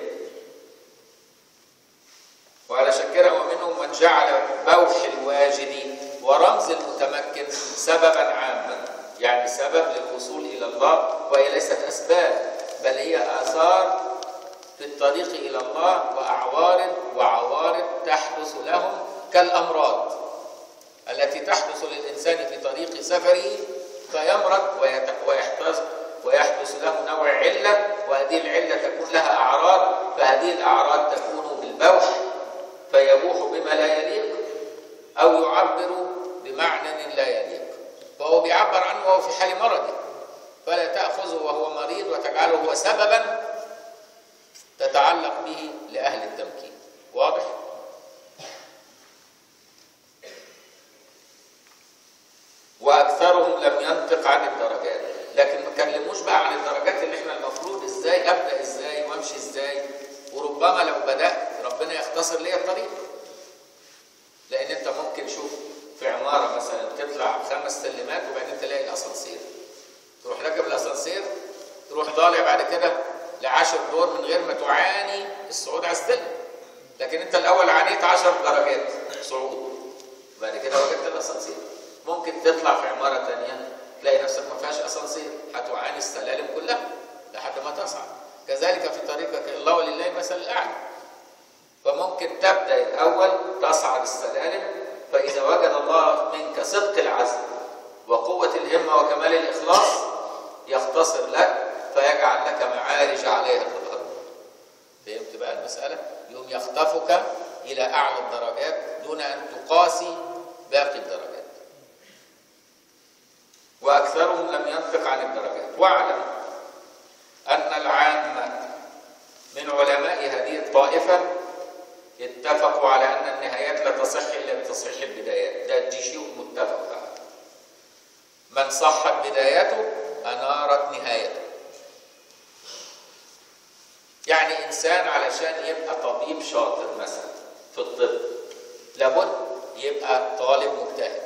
وعلشان كده ومنهم من جعل بوح الواجد ورمز المتمكن سببا عاما يعني سبب للوصول الى الله وهي ليست اسباب بل هي اثار في الطريق الى الله واعوارض وعوارض تحدث لهم كالامراض التي تحدث للانسان في طريق سفره فيمرض ويحتاج ويحدث له نوع عله وهذه العله تكون لها اعراض فهذه الاعراض تكون بالبوح فيبوح بما لا يليق او يعبر بمعنى لا يليق فهو بيعبر عنه وهو في حال مرضه فلا تاخذه وهو مريض وتجعله هو سببا تتعلق به لاهل التمكين واضح واكثرهم لم ينطق عن الدرجات لكن ما كلموش بقى عن الدرجات اللي احنا المفروض ازاي ابدا ازاي وامشي ازاي وربما لو بدات ربنا يختصر لي الطريق لان انت ممكن شوف في عماره مثلا تطلع خمس سلمات وبعدين تلاقي الاسانسير تروح راكب الاسانسير تروح طالع بعد كده لعشر دور من غير ما تعاني الصعود على السلم لكن انت الاول عانيت عشر درجات صعود وبعد كده وجدت الاسانسير ممكن تطلع في عماره ثانيه تلاقي نفسك ما فيهاش اسانسير هتعاني السلالم كلها لحد ما تصعد كذلك في طريقك الله ولله المثل الاعلى فممكن تبدا الاول تصعد السلالم فاذا وجد الله منك صدق العزم وقوه الهمه وكمال الاخلاص يختصر لك فيجعل لك معارج عليها تظهر فهمت بقى المساله يوم يخطفك الى اعلى الدرجات دون ان تقاسي باقي الدرجات واكثرهم لم ينطق عن الدرجات واعلم ان العامه من علماء هذه الطائفه اتفقوا على ان النهايات لا تصح الا بتصحيح البدايات ده دي شيء متفق من صحت بدايته انارت نهايته يعني انسان علشان يبقى طبيب شاطر مثلا في الطب لابد يبقى طالب مجتهد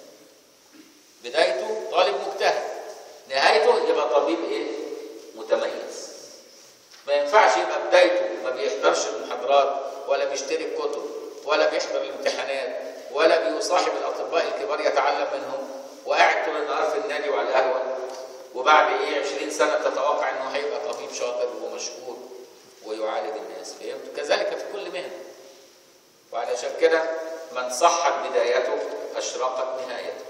بدايته طالب مجتهد نهايته يبقى طبيب ايه متميز ما ينفعش يبقى بدايته ما بيحضرش المحاضرات ولا بيشتري الكتب ولا بيحضر الامتحانات ولا بيصاحب الاطباء الكبار يتعلم منهم وقاعد طول النهار في النادي وعلى القهوه وبعد ايه 20 سنه تتوقع انه هيبقى طبيب شاطر ومشهور ويعالج الناس فهمت كذلك في كل مهنه وعلشان كده من صحت بدايته اشرقت نهايته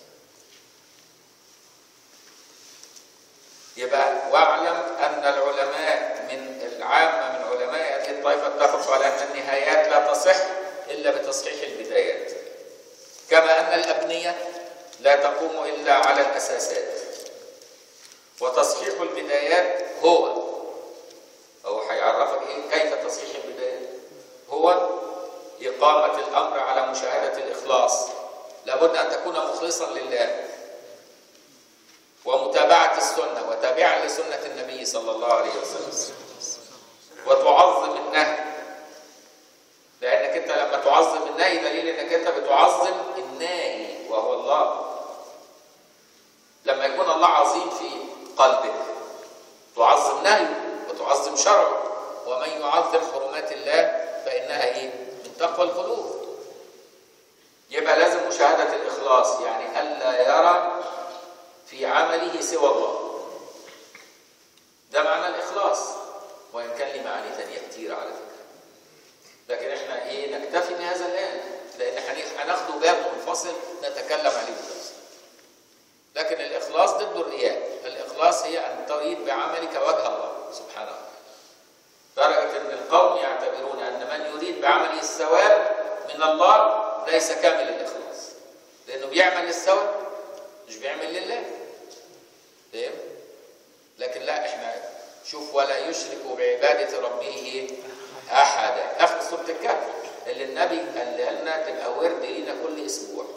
يبقى واعلم ان العلماء من العامه من علماء هذه الطائفه اتفقوا على ان النهايات لا تصح الا بتصحيح البدايات الإسلامية لا تقوم إلا على الأساسات وتصحيح البدايات هو هو هيعرفك إيه كيف تصحيح البدايات هو إقامة الأمر على مشاهدة الإخلاص لابد أن تكون مخلصا لله ومتابعة السنة وتابعا لسنة النبي صلى الله عليه وسلم وتعظم النهي لأنك أنت لما تعظم النهي دليل أنك أنت بتعظم الناهي وهو الله لما يكون الله عظيم في قلبك تعظم نهيه وتعظم شرعه ومن يعظم حرمات الله فإنها إيه؟ من تقوى القلوب يبقى لازم مشاهدة الإخلاص يعني ألا يرى في عمله سوى الله ده معنى الإخلاص وإن كان لي معاني تانية كتير على فكرة لكن احنا ايه نكتفي بهذا الآن لأن هناخده باب منفصل نتكلم عليه بالتفصيل لكن الإخلاص ضد الرياء الإخلاص هي أن تريد بعملك وجه الله سبحانه درجة أن القوم يعتبرون أن من يريد بعمله الثواب من الله ليس كامل الإخلاص لأنه بيعمل للثواب مش بيعمل لله فاهم؟ لكن لا احنا شوف ولا يشرك بعبادة ربه أحدا آخر سورة الكهف اللي النبي قال لنا تبقى ورد لينا كل أسبوع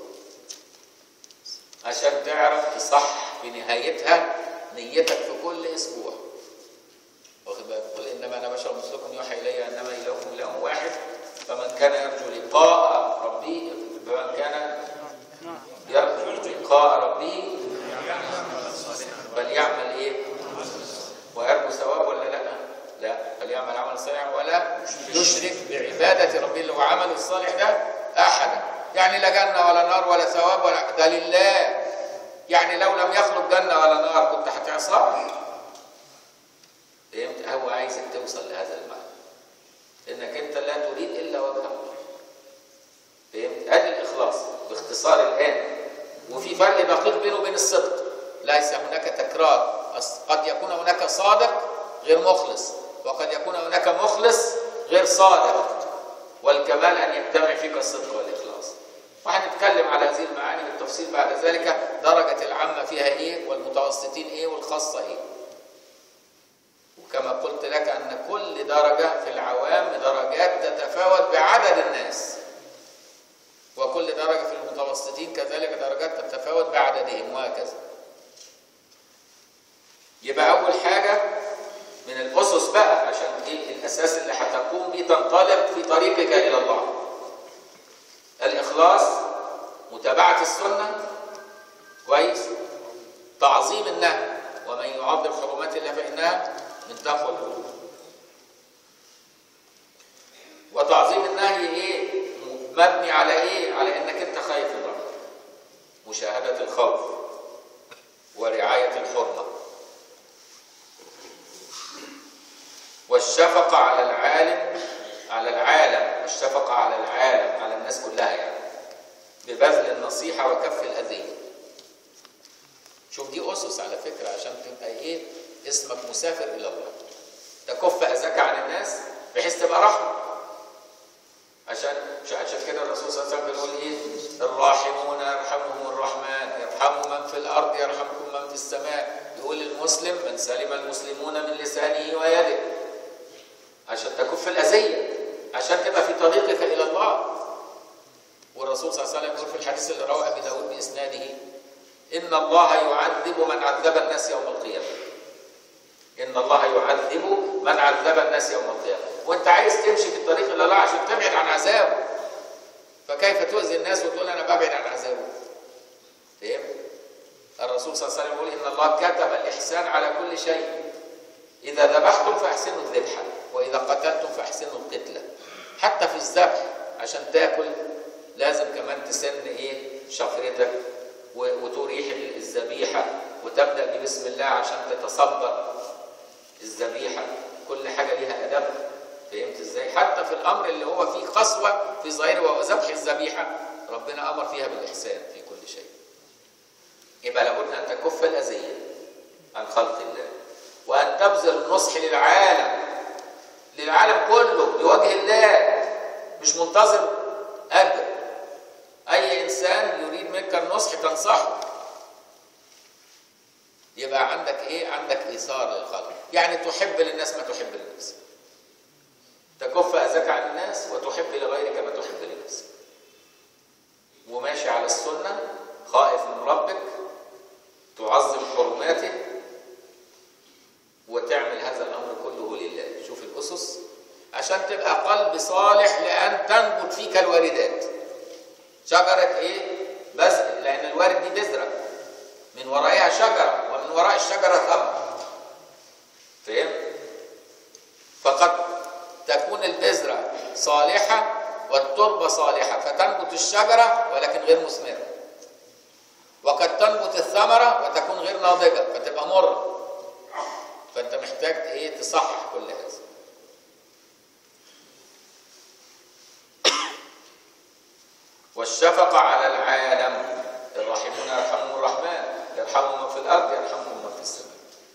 عشان تعرف تصح في نهايتها نيتك في كل أسبوع واخد بالك قل إنما أنا بشر مثلكم يوحى إلي أنما إلهكم إله واحد فمن كان يرجو لقاء ربه فمن كان يرجو لقاء ربه فليعمل ايه ويرجو ثواب ولا لا لا فليعمل عمل صالح ولا يشرك بعبادة ربه اللي هو عمله الصالح ده أحدا يعني لا جنة ولا نار ولا ثواب ولا ده لله يعني لو لم يخلق جنة ولا نار كنت هتعصاه فهمت هو عايزك توصل لهذا المعنى انك انت لا تريد الا وجه الله فهمت ادي الاخلاص باختصار الان وفي فرق دقيق بينه وبين الصدق ليس هناك تكرار قد يكون هناك صادق غير مخلص وقد يكون هناك مخلص غير صادق والكمال ان يجتمع فيك الصدق والاخلاص وهنتكلم على هذه المعاني بالتفصيل بعد ذلك درجة العامة فيها ايه والمتوسطين ايه والخاصة ايه وكما قلت لك ان كل درجة في العوام درجات تتفاوت بعدد الناس وكل درجة في المتوسطين كذلك درجات تتفاوت بعددهم وهكذا يبقى أول حاجة من الأسس بقى عشان إيه الأساس اللي هتقوم بيه تنطلق في طريقك إلى الله الإخلاص متابعة السنة كويس تعظيم النهي ومن يعظم حرمات الله فإنها من تقوى القلوب وتعظيم النهي إيه مبني على إيه على إنك أنت خايف الله مشاهدة الخوف ورعاية الحرمة والشفقة على العالم على العالم والشفقة على العالم على الناس كلها يعني ببذل النصيحة وكف الأذية شوف دي أسس على فكرة عشان تبقى إيه اسمك مسافر إلى الله تكف أذاك عن الناس بحيث تبقى رحمة عشان عشان كده الرسول صلى الله عليه وسلم بيقول ايه الراحمون يرحمهم الرحمن يرحم من في الارض يرحمكم من في السماء يقول المسلم من سلم المسلمون من لسانه ويده عشان تكف الاذيه عشان تبقى في طريقك الى الله والرسول صلى الله عليه وسلم يقول في الحديث اللي رواه ابي داود باسناده ان الله يعذب من عذب الناس يوم القيامه ان الله يعذب من عذب الناس يوم القيامه وانت عايز تمشي في الطريق الى الله عشان تبعد عن عذابه فكيف تؤذي الناس وتقول انا ببعد عن عذابه فهم الرسول صلى الله عليه وسلم يقول ان الله كتب الاحسان على كل شيء اذا ذبحتم فاحسنوا الذبحه واذا قتلتم فاحسنوا القتله حتى في الذبح عشان تاكل لازم كمان تسن ايه شفرتك وتريح الذبيحه وتبدا ببسم الله عشان تتصبر الذبيحه كل حاجه ليها ادبها فهمت ازاي حتى في الامر اللي هو فيه قسوه في ظاهره وهو ذبح الذبيحه ربنا امر فيها بالاحسان في كل شيء يبقى لابد ان تكف الاذيه عن خلق الله وان تبذل النصح للعالم للعالم كله لوجه الله مش منتظر اجر اي انسان انسان يريد منك النصح تنصحه يبقى عندك ايه عندك ايثار للخلق يعني تحب للناس ما تحب لنفسك تكف اذاك عن الناس وتحب لغيرك ما تحب لنفسك وماشي على السنه خائف من ربك تعظم حرماته وتعمل هذا الامر كله لله شوف الاسس عشان تبقى قلب صالح لان تنبت فيك الواردات شجره ايه بس لان الوارد دي بذره من ورائها شجره ومن وراء الشجره ثمر فهم فقد تكون البذره صالحه والتربه صالحه فتنبت الشجره ولكن غير مثمره وقد تنبت الثمره وتكون غير ناضجه فتبقى مره فانت محتاج ايه تصحح كل هذا والشفقة على العالم الراحمون يرحمهم الرحمن يرحمهم من في الأرض يرحمهم من في السماء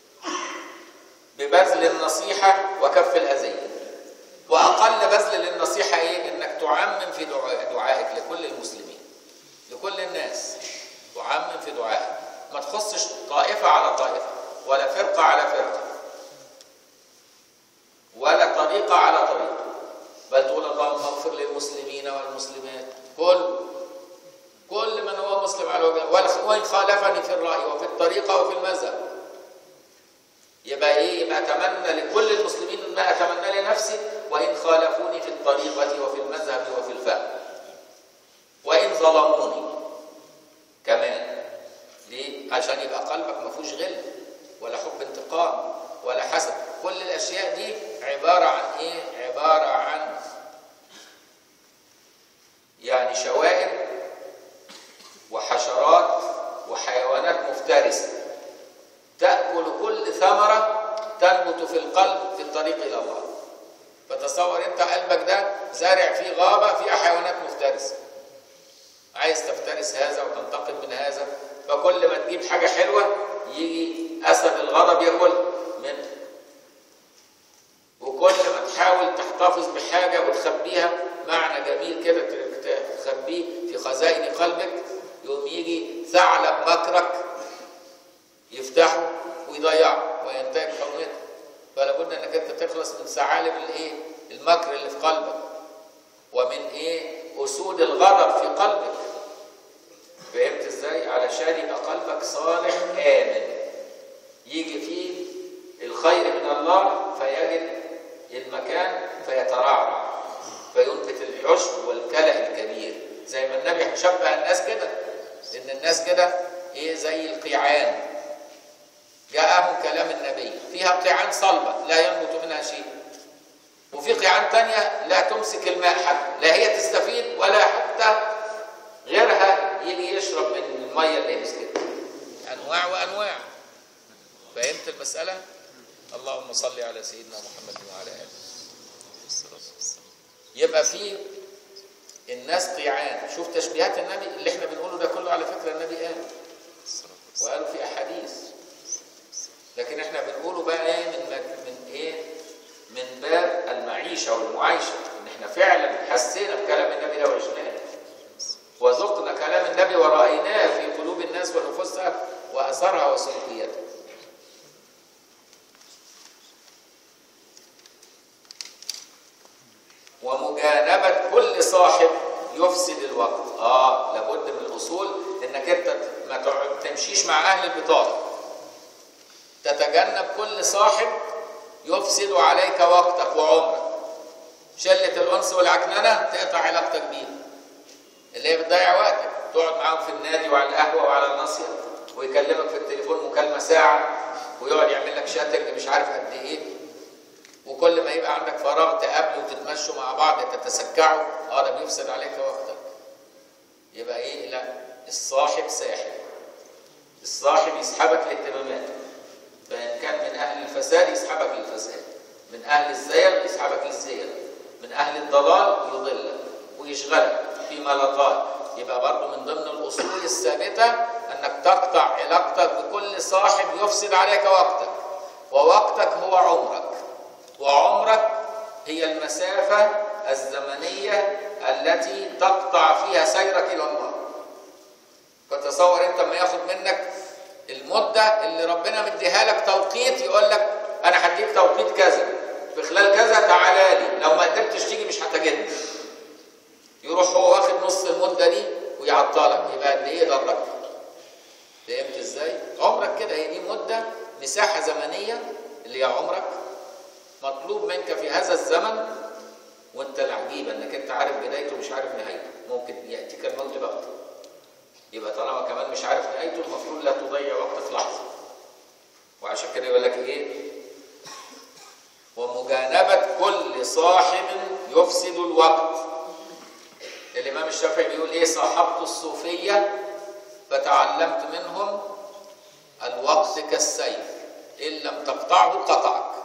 ببذل النصيحة وكف الأذية وأقل بذل للنصيحة إيه؟ إنك تعمم في دعاء دعائك لكل المسلمين لكل الناس تعمم في دعائك ما تخصش طائفة على طائفة ولا فرقة على فرقة ولا طريقة على طريقة بل تقول اللهم اغفر للمسلمين والمسلمات كل كل من هو مسلم على وجه وإن خالفني في الرأي وفي الطريقة وفي المذهب يبقى إيه يبقى أتمنى لكل المسلمين ما أتمنى لنفسي وإن خالفوني في الطريقة وفي المذهب وفي الفهم وإن ظلموني كمان ليه؟ عشان يبقى قلبك ما فيهوش غل ولا حب انتقام ولا حسد كل الاشياء دي عباره عن ايه عباره عن يعني شوائب وحشرات وحيوانات مفترسه تاكل كل ثمره تنبت في القلب في الطريق الى الله فتصور انت قلبك ده زارع فيه غابه فيها حيوانات مفترسه عايز تفترس هذا وتنتقم من هذا فكل ما تجيب حاجه حلوه يجي اسد الغضب ياكل منه وكل ما تحاول تحتفظ بحاجه وتخبيها معنى جميل كده تخبيه في خزائن قلبك يقوم يجي ثعلب مكرك يفتحه ويضيعه وينتهك حرمته فلا بد انك انت تخلص من ثعالب الايه المكر اللي في قلبك ومن ايه اسود الغضب في قلبك فهمت ازاي علشان يبقى قلبك صالح امن يجي فيه الخير من الله فيجد المكان فيترعرع فينبت العشب والكلأ الكبير زي ما النبي شبه الناس كده ان الناس كده ايه زي القيعان جاءهم كلام النبي فيها قيعان صلبة لا ينبت منها شيء وفي قيعان تانية لا تمسك الماء حتى لا هي تستفيد ولا حتى غيرها يجي يشرب من المية اللي مسكتها أنواع وأنواع فهمت المسألة؟ اللهم صل على سيدنا محمد وعلى آله يبقى في الناس قيعان شوف تشبيهات النبي اللي احنا بنقوله ده كله على فكرة النبي قال وقالوا في أحاديث لكن احنا بنقوله بقى ايه من من ايه من باب المعيشة والمعايشة ان احنا فعلا حسينا بكلام النبي ده وعشناه وذقنا كلام النبي ورأيناه في قلوب الناس ونفوسها وأثرها وسلوكياتها ومجانبة كل صاحب يفسد الوقت اه لابد من الاصول انك انت ما تمشيش مع اهل البطاله تتجنب كل صاحب يفسد عليك وقتك وعمرك شلة الأنس والعكننة تقطع علاقتك بيه اللي هي بتضيع وقتك تقعد معاهم في النادي وعلى القهوة وعلى الناصية ويكلمك في التليفون مكالمة ساعة ويقعد يعمل لك شاتنج مش عارف قد ايه وكل ما يبقى عندك فراغ تقابله وتتمشوا مع بعض تتسكعوا اه ده بيفسد عليك وقتك يبقى ايه لا الصاحب ساحب الصاحب يسحبك لاهتماماتك فإن كان من أهل الفساد يسحبك للفساد من أهل الزيغ يسحبك للزيغ من أهل الضلال يضلك ويشغلك في ملقات يبقى برضه من ضمن الأصول الثابتة أنك تقطع علاقتك بكل صاحب يفسد عليك وقتك ووقتك هو عمرك وعمرك هي المسافة الزمنية التي تقطع فيها سيرك إلى الله تصور انت لما ياخد منك المده اللي ربنا مديها لك توقيت يقول لك انا هديك توقيت كذا في خلال كذا تعالى لي لو ما قدرتش تيجي مش هتجدني يروح هو واخد نص المده دي ويعطلك يبقى قد ايه ضرك فهمت ازاي عمرك كده هي دي مده مساحه زمنيه اللي هي عمرك مطلوب منك في هذا الزمن وانت العجيب انك انت عارف بدايته ومش عارف نهايته ممكن ياتيك الموت بغته يبقى طالما كمان مش عارف نهايته المفروض لا تضيع وقت في لحظه وعشان كده يقول لك ايه ومجانبة كل صاحب يفسد الوقت الإمام الشافعي بيقول إيه صاحبت الصوفية فتعلمت منهم الوقت كالسيف إن لم تقطعه قطعك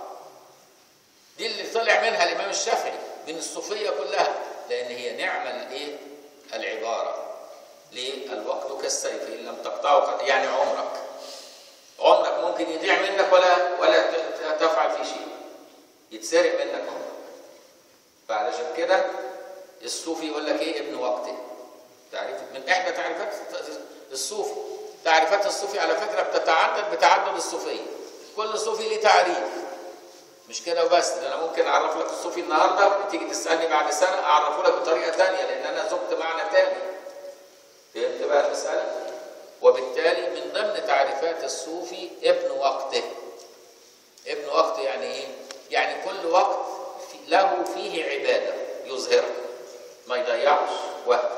دي اللي طلع منها الإمام الشافعي من الصوفية كلها لأن هي نعمة الإيه العبارة ليه الوقت كالسيف إن لم تقطعه قطع يعني عمرك عمرك ممكن يضيع منك ولا ولا تفعل فيه شيء يتسرق منك عمرك فعلشان كده الصوفي يقول لك ايه ابن وقته تعريف من احدى تعريفات الصوفي تعريفات الصوفي على فكره بتتعدد بتعدد الصوفيه كل صوفي ليه تعريف مش كده وبس ده انا ممكن اعرف لك الصوفي النهارده تيجي تسالني بعد سنه اعرفه لك بطريقه ثانيه لان انا ذقت معنى ثاني فهمت بقى المساله وبالتالي من ضمن تعريفات الصوفي ابن وقته ابن وقته يعني ايه يعني كل وقت له فيه عباده يظهرها ما يضيعش وقت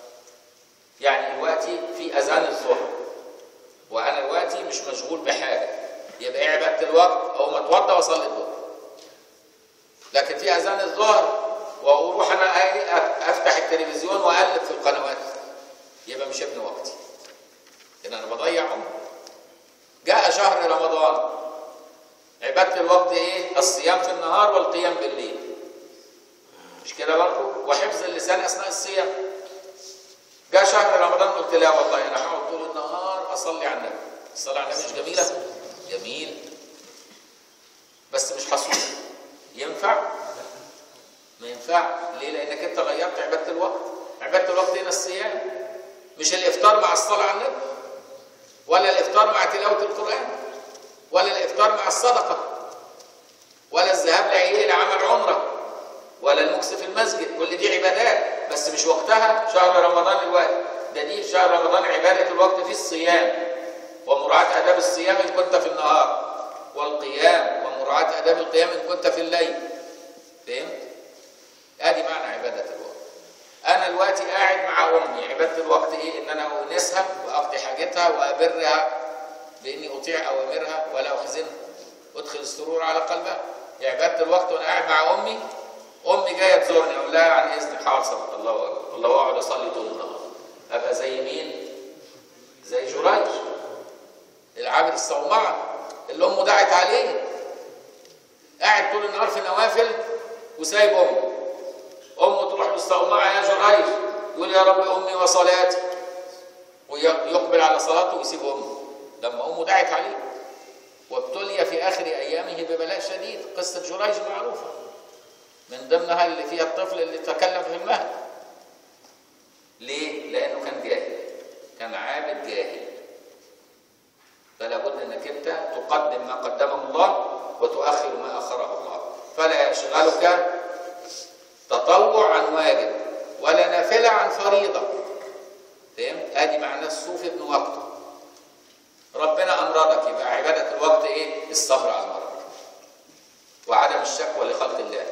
يعني دلوقتي في اذان الظهر وانا دلوقتي مش مشغول بحاجه يبقى ايه عباده الوقت او ما اتوضى واصلي الظهر لكن في اذان الظهر واروح انا افتح التلفزيون واقلب في القنوات يبقى مش ابن وقتي لان انا بضيع عمري جاء شهر رمضان عباده الوقت ايه الصيام في النهار والقيام بالليل مش كده برضه وحفظ اللسان اثناء الصيام جاء شهر رمضان قلت لا والله انا هقعد طول النهار اصلي على النبي الصلاه على النبي مش جميله جميل بس مش حصول ينفع ما ينفع ليه لانك انت غيرت عباده الوقت عباده الوقت هنا الصيام مش الافطار مع الصلاه على النبي ولا الافطار مع تلاوه القران ولا الافطار مع الصدقه ولا الذهاب لعيد لعمل عمره ولا المكس في المسجد كل دي عبادات بس مش وقتها شهر رمضان الوقت ده دي شهر رمضان عباده الوقت في الصيام ومراعاه اداب الصيام ان كنت في النهار والقيام ومراعاه اداب القيام ان كنت في الليل فهمت ادي معنى عباده الوقت انا دلوقتي قاعد مع امي عباده الوقت ايه ان انا اونسها واقضي حاجتها وابرها باني اطيع اوامرها ولا احزنها ادخل السرور على قلبها عباده الوقت وانا قاعد مع امي امي جايه تزورني اقول لها عن اذن حاضر الله اكبر الله اقعد اصلي طول النهار ابقى زي مين زي جريج العابد الصومعه اللي امه دعت عليه قاعد طول النهار في نوافل وسايب امه امه تروح للصومعه يا جريج يقول يا رب امي وصلاتي ويقبل على صلاته ويسيب امه لما امه دعت عليه وابتلي في اخر ايامه ببلاء شديد قصه جريج معروفه من ضمنها اللي فيها الطفل اللي تكلم في المهد ليه؟ لأنه كان جاهل كان عابد جاهل فلا بد انك انت تقدم ما قدمه الله وتؤخر ما اخره الله فلا يشغلك تطوع عن واجب ولا نافله عن فريضه فهمت ادي معنى الصوف ابن وقته ربنا امرضك يبقى عباده الوقت ايه الصبر على المرض وعدم الشكوى لخلق الله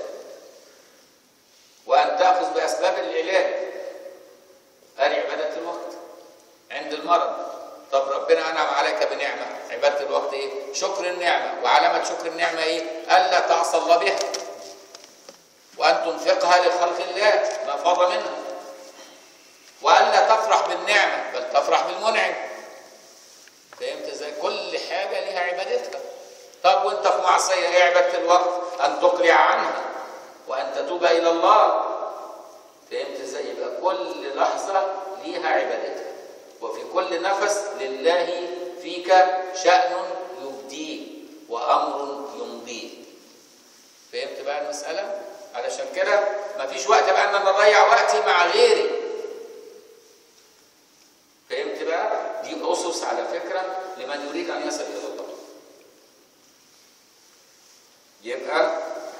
وأن تأخذ بأسباب العلاج هذه عبادة الوقت عند المرض طب ربنا أنعم عليك بنعمة عبادة الوقت إيه؟ شكر النعمة وعلامة شكر النعمة إيه؟ ألا تعصى الله بها وأن تنفقها لخلق الله ما فاض منها وألا تفرح بالنعمة بل تفرح بالمنعم فهمت ازاي؟ كل حاجة لها عبادتها طب وانت في معصية ايه عبادة الوقت؟ أن تقلع عنها وأن تتوب إلى الله فهمت ازاي؟ يبقى كل لحظة ليها عبادتها وفي كل نفس لله فيك شأن يبديه وأمر يمضيه فهمت بقى المسألة؟ علشان كده مفيش وقت بقى ان انا اضيع وقتي مع غيري فهمت بقى؟ مخصوص على فكرة لمن يريد أن يصل إلى الله يبقى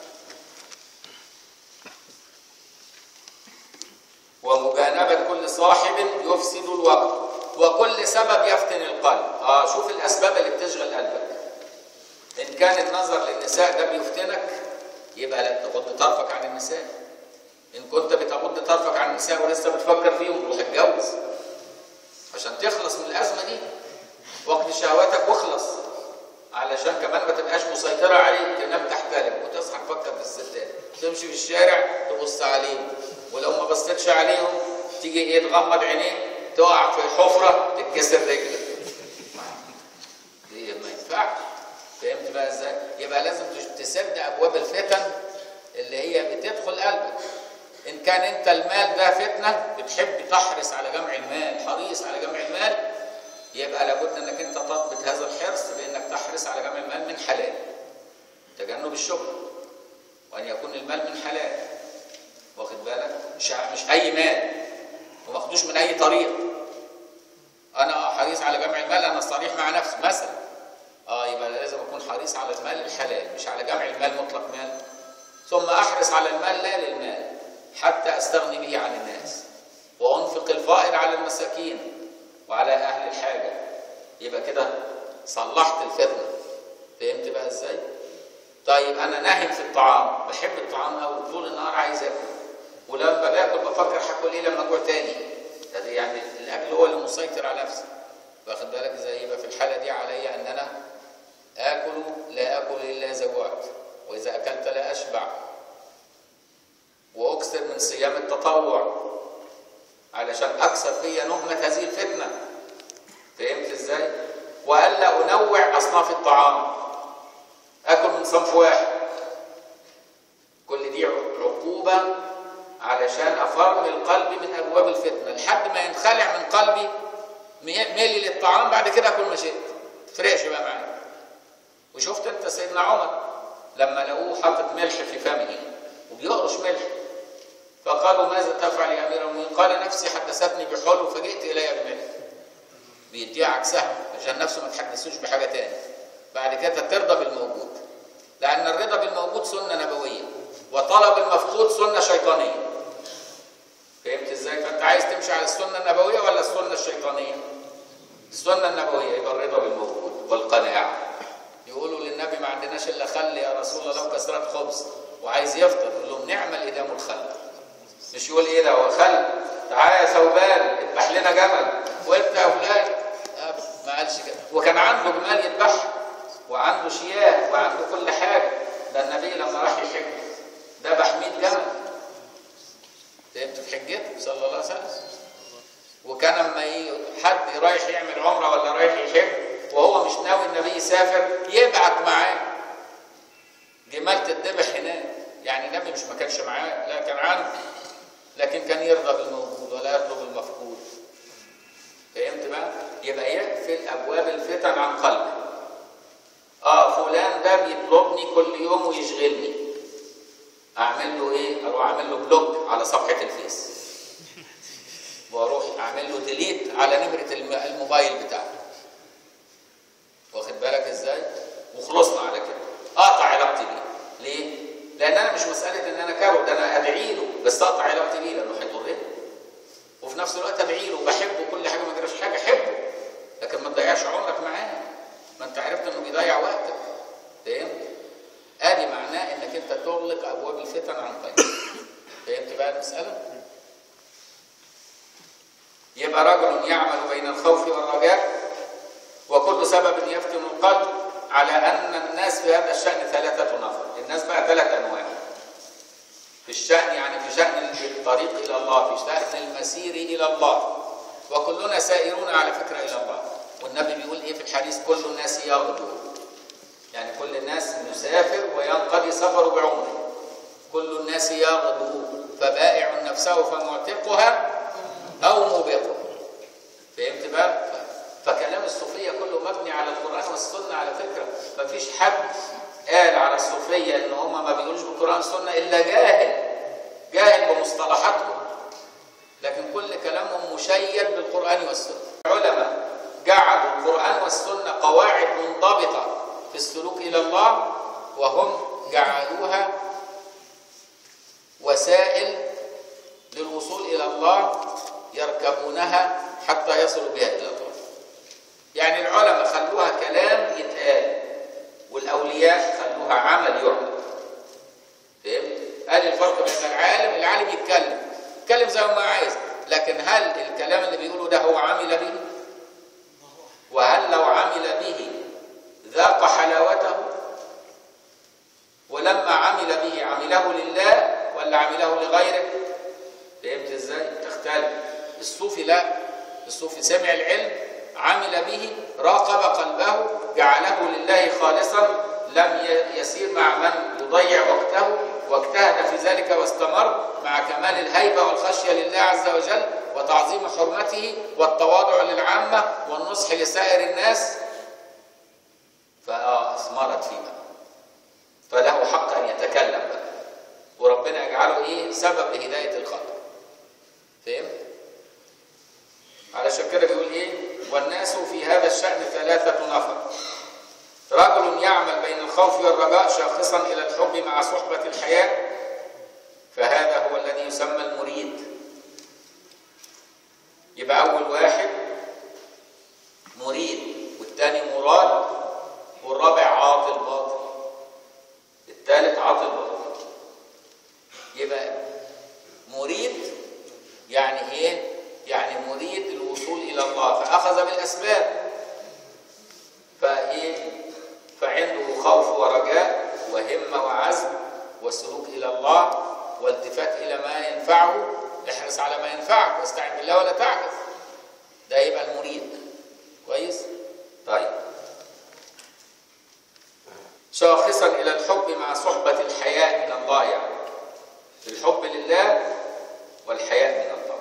ومجانبة كل صاحب يفسد الوقت وكل سبب يفتن القلب اه شوف الأسباب اللي بتشغل قلبك إن كان النظر للنساء ده بيفتنك يبقى لا تغض طرفك عن النساء إن كنت بتغض طرفك عن النساء ولسه بتفكر فيهم روح اتجوز عشان تخلص من الأزمة دي وقت شهواتك واخلص علشان كمان ما تبقاش مسيطرة عليك تنام تحتلم وتصحى تفكر في الستات تمشي في الشارع تبص عليهم ولو ما بصيتش عليهم تيجي ايه تغمض عينيك تقع في حفرة تتكسر رجلك دي ما ينفعش فهمت بقى ازاي؟ يبقى لازم تسد ابواب الفتن اللي هي بتدخل قلبك ان كان انت المال ده فتنه بتحب تحرص على جمع المال حريص على جمع المال يبقى لابد انك انت تضبط هذا الحرص بانك تحرص على جمع المال من حلال تجنب الشبهه وان يكون المال من حلال واخد بالك مش مش اي مال وما اخدوش من اي طريق انا حريص على جمع المال انا صريح مع نفسي مثلا اه يبقى لازم اكون حريص على المال الحلال مش على جمع المال مطلق مال ثم احرص على المال لا للمال حتى استغني به عن الناس وانفق الفائض على المساكين وعلى اهل الحاجه يبقى كده صلحت الفتنه فهمت بقى ازاي طيب انا ناهم في الطعام بحب الطعام قوي طول النهار عايز اكل ولما باكل بفكر هاكل ايه لما اجوع تاني ده يعني الاكل هو اللي مسيطر على نفسي واخد بالك ازاي يبقى في الحاله دي علي ان انا اكل لا اكل الا اذا جوعت واذا اكلت لا اشبع واكثر من صيام التطوع علشان اكثر فيا نهمه هذه الفتنه فهمت ازاي والا انوع اصناف الطعام اكل من صنف واحد كل دي عقوبه علشان افرمل قلبي من ابواب الفتنه لحد ما ينخلع من قلبي ميلي للطعام بعد كده اكل ما شئت فرقش بقى معايا وشفت انت سيدنا عمر لما لقوه حاطط ملح في فمه وبيقرش ملح فقالوا ماذا تفعل يا امير المؤمنين قال نفسي حدثتني بحلو فجئت الي بملح بيديها عكسها عشان نفسه ما تحدثوش بحاجه تاني بعد كده ترضى بالموجود لان الرضا بالموجود سنه نبويه وطلب المفقود سنه شيطانيه فهمت ازاي فانت عايز تمشي على السنه النبويه ولا السنه الشيطانيه السنه النبويه يبقى الرضا بالموجود والقناعه يقولوا للنبي ما عندناش الا خل يا رسول الله وكسرات خبز وعايز يفطر يقول لهم نعم الادام الخل مش يقول ايه ده هو خل تعالى يا ثوبان اذبح لنا جمل وانت يا فلان ما قالش كده وكان عنده جمال يذبحها وعنده شياه وعنده كل حاجه ده النبي لما راح يحج ذبح 100 جمل فهمت في حجته صلى الله عليه وسلم وكان اما حد رايح يعمل عمره ولا رايح يحج وهو مش ناوي النبي يسافر يبعت معاه جمال تتذبح هناك يعني النبي مش ما كانش معاه لا كان عنده لكن كان يرضى بالموجود ولا يطلب المفقود فهمت بقى يبقى يقفل ابواب الفتن عن قلبه اه فلان ده بيطلبني كل يوم ويشغلني اعمل له ايه اروح اعمل له بلوك على صفحه الفيس واروح اعمل له ديليت على نمره الموبايل بتاعه واخد بالك ازاي وخلصنا على كده اقطع علاقتي بيه ليه لان انا مش مساله ان انا كاره ده انا ادعي له بس اقطع علاقتي بيه لانه هيضرني وفي نفس الوقت ادعي له وبحبه كل حاجه ما جراش حاجه حبه لكن ما تضيعش عمرك معاه ما انت عرفت انه بيضيع وقتك فهمت ادي معناه انك انت تغلق ابواب الفتن عن قلبك فهمت بقى المساله يبقى رجل يعمل بين الخوف والرجاء وكل سبب يفتن القلب على ان الناس في هذا الشان ثلاثه نفر الناس بقى ثلاث انواع في الشان يعني في شان الطريق الى الله في شان المسير الى الله وكلنا سائرون على فكره الى الله والنبي بيقول ايه في الحديث كل الناس يغدو يعني كل الناس مسافر وينقضي سفره بعمره كل الناس يغدو فبائع نفسه فمعتقها او موبقها فهمت بقى فكلام الصوفيه كله مبني على القران والسنه على فكره مفيش حد قال على الصوفيه ان هم ما بيقولوش بالقران والسنه الا جاهل جاهل بمصطلحاتهم لكن كل كلامهم مشيد بالقران والسنه العلماء جعلوا القرآن والسنة قواعد منضبطة في السلوك إلى الله وهم جعلوها وسائل للوصول إلى الله يركبونها حتى يصلوا بها إلى الله يعني العلماء خلوها كلام يتقال والأولياء خلوها عمل يعمل فهمت؟ قال الفرق بين العالم العالم يتكلم يتكلم زي ما عايز لكن هل الكلام اللي بيقوله ده هو عمل به وهل لو عمل به ذاق حلاوته ولما عمل به عمله لله ولا عمله لغيره فهمت ازاي تختلف الصوفي لا الصوفي سمع العلم عمل به راقب قلبه جعله لله خالصا لم يسير مع من يضيع وقته واجتهد في ذلك واستمر مع كمال الهيبة والخشية لله عز وجل وتعظيم حرمته والتواضع للعامة والنصح لسائر الناس فأثمرت فيما فله حق أن يتكلم بقى وربنا يجعله إيه سبب لهداية الخلق فهمت؟ علشان كده بيقول إيه والناس في هذا الشأن ثلاثة نفر رجل يعمل بين الخوف والرجاء شاخصا إلى الحب مع صحبة الحياة فهذا هو الذي يسمى المريد يبقى أول واحد مريد والثاني مراد والرابع عاطل باطل الثالث عاطل باطل يبقى مريد يعني ايه يعني مريد الوصول الى الله فاخذ بالاسباب فايه فعنده خوف ورجاء وهمه وعزم وسلوك الى الله والتفات الى ما ينفعه احرص على ما ينفعك واستعن بالله ولا تعجز ده يبقى المريد كويس طيب شاخصا الى الحب مع صحبه الحياء من الله يعني الحب لله والحياء من الله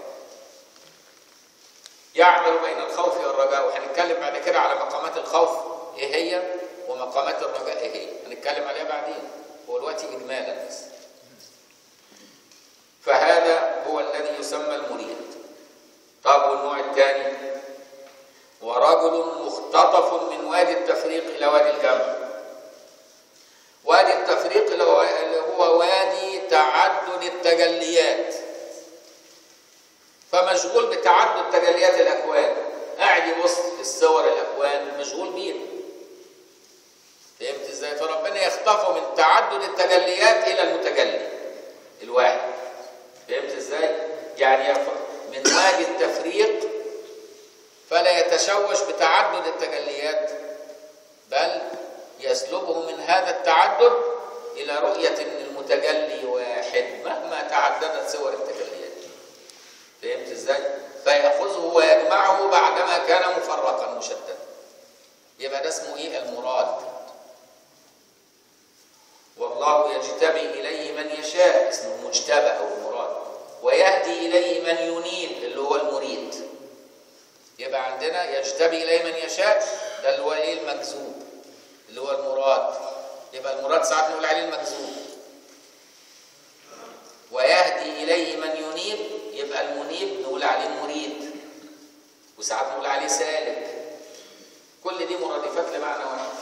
يعمل بين الخوف والرجاء وهنتكلم بعد كده على مقامات الخوف ايه هي ومقامات الرجاء ايه هي هنتكلم عليها بعدين هو دلوقتي اجمالا بس فهذا هو الذي يسمى المريد طب والنوع الثاني ورجل مختطف من وادي التفريق الى وادي الجمع وادي التفريق اللي هو وادي تعدد التجليات فمشغول بتعدد تجليات الاكوان قاعد يبص في الصور الاكوان مشغول بيها فهمت ازاي فربنا يخطفه من تعدد التجليات الى المتجلي الواحد فهمت ازاي يعني من وادي التفريق فلا يتشوش بتعدد التجليات بل يسلبه من هذا التعدد الى رؤيه ان المتجلي واحد مهما تعددت صور التجليات فهمت ازاي فياخذه ويجمعه بعدما كان مفرقا مشتتا يبقى ده اسمه ايه المراد والله يجتبي اليه من يشاء اسمه المجتبى او المراد ويهدي اليه من ينيب اللي هو المريد يبقى عندنا يجتبي اليه من يشاء ده اللي هو ايه المجذوب اللي هو المراد يبقى المراد ساعات نقول عليه المجذوب ويهدي اليه من ينيب يبقى المنيب نقول عليه مريد وساعات نقول عليه سالك كل دي مرادفات لمعنى واحد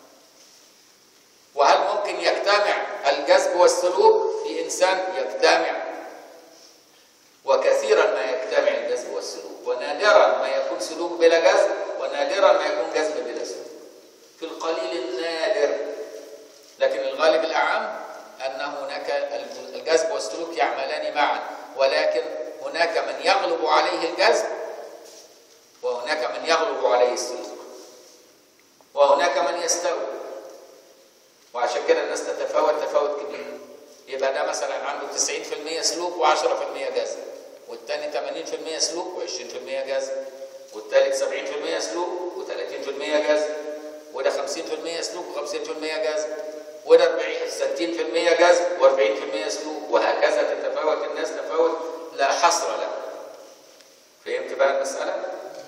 وهل ممكن يجتمع الجذب والسلوك في انسان يجتمع وكثيرا ما يجتمع الجذب والسلوك ونادرا ما يكون سلوك بلا جذب ونادرا ما يكون جذب بلا سلوك في القليل النادر لكن الغالب الاعم ان هناك الجذب والسلوك يعملان معا ولكن هناك من يغلب عليه الجذب وهناك من يغلب عليه السلوك وهناك من يستوي وعشان كده الناس تتفاوت تفاوت كبير يبقى ده مثلا عنده 90% سلوك و10% جذب والتاني 80% سلوك و20% جذب والتالت 70% سلوك و30% جذب وده 50% سلوك و50% جذب وده 40 60% جذب و40% سلوك وهكذا تتفاوت الناس تفاوت لا حصر له فهمت بقى المسألة؟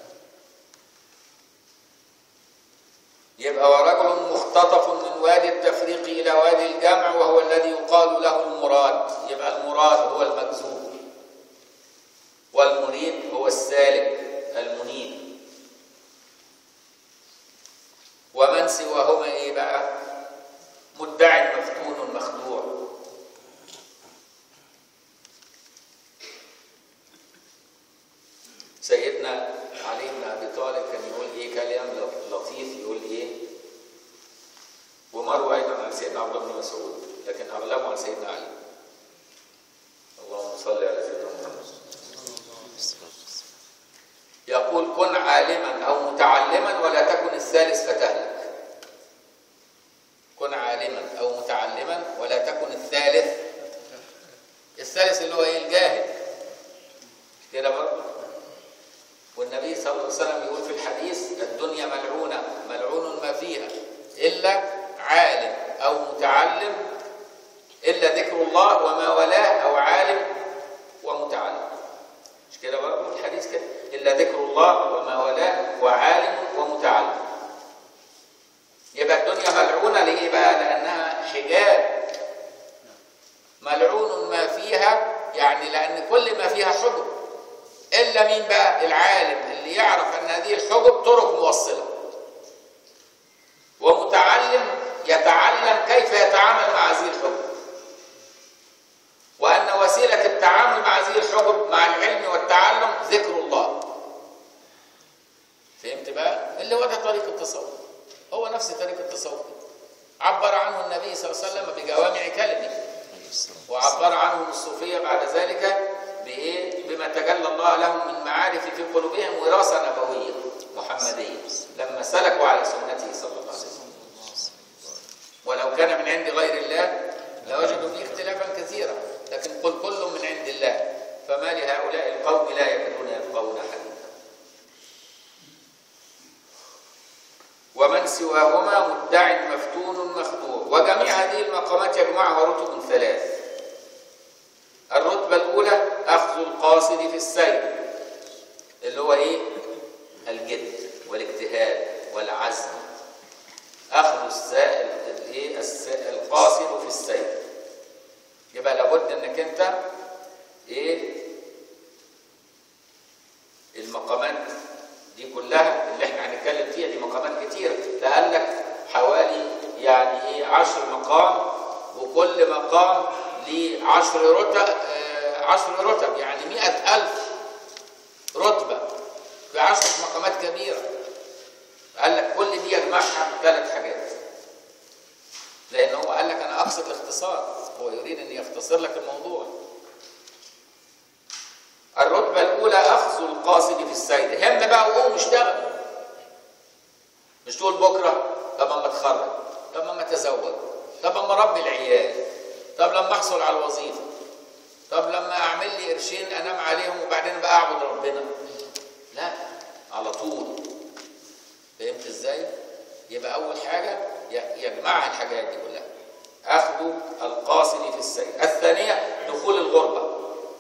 يبقى ورجل مختطف من وادي التفريق إلى وادي الجمع وهو الذي يقال له المراد يبقى المراد هو المجذوب والمريد هو السالك المنيب ومن سواهما ايه بقى مدع مفتون مخدوع سيدنا علي بن ابي طالب كان يقول ايه كلام لطيف يقول ايه ومروى ايضا عن سيدنا عبد الله بن مسعود لكن اغلبه عن سيدنا علي اللهم صل على سيدنا محمد يقول كن عالما او متعلما ولا تكن الثالث فتهلك كن عالما او متعلما ولا تكن الثالث الثالث اللي هو ايه الجاهل مش كده برضه والنبي صلى الله عليه وسلم يقول في الحديث الدنيا ملعونه ملعون ما فيها الا عالم او متعلم الا ذكر الله وما ولاه او عالم ومتعلم مش كده برضه الحديث كده الا ذكر الله وما ولاه وعالم ومتعلم يبقى الدنيا ملعونه ليه بقى لانها حجاب ملعون ما فيها يعني لان كل ما فيها حجب الا مين بقى العالم اللي يعرف ان هذه الحجب طرق موصله ومتعلم يتعلم كيف يتعامل مع هذه الحجب وان وسيله التعامل مع هذه الحجب مع العلم والتعلم ذكر الله فهمت بقى اللي هو ده طريق التصوف هو نفس طريق التصوف عبر عنه النبي صلى الله عليه وسلم بجوامع كلمه وعبر عنهم الصوفيه بعد ذلك بايه بما تجلى الله لهم من معارف في قلوبهم وراثه نبويه محمديه لما سلكوا على سنته صلى الله عليه وسلم ولو كان من عند غير الله لوجدوا فيه اختلافا كثيرا لكن قل كل من عند الله فما لهؤلاء القوم لا يكادون يفقهون حديثا ومن سواهما مدع مفتون مخدوع وجميع هذه المقامات يجمعها رتب ثلاث الرتبة الأولى أخذ القاصد في السير اللي هو إيه؟ الجد والاجتهاد والعزم أخذ السائل إيه؟ القاصد في السير يبقى لابد إنك أنت إيه؟ المقامات دي كلها اللي احنا هنتكلم فيها دي مقامات كتيرة ده قال لك حوالي يعني ايه عشر مقام وكل مقام ليه عشر رتب آه عشر رتب يعني مئة ألف رتبة في عشر مقامات كبيرة قال لك كل دي يجمعها ثلاث حاجات لأن هو قال لك أنا أقصد الاختصار هو يريد أن يختصر لك الموضوع الرتبة الأولى أخذ القاصد في السيد هم بقى وقوم اشتغل مش تقول بكرة طب أما أتخرج طب أما أتزوج طب أما أربي العيال طب لما أحصل على الوظيفة طب لما أعمل لي قرشين أنام عليهم وبعدين بقى أعبد ربنا لا على طول فهمت إزاي؟ يبقى أول حاجة يجمعها الحاجات دي كلها أخذ القاصد في السيد الثانية دخول الغربة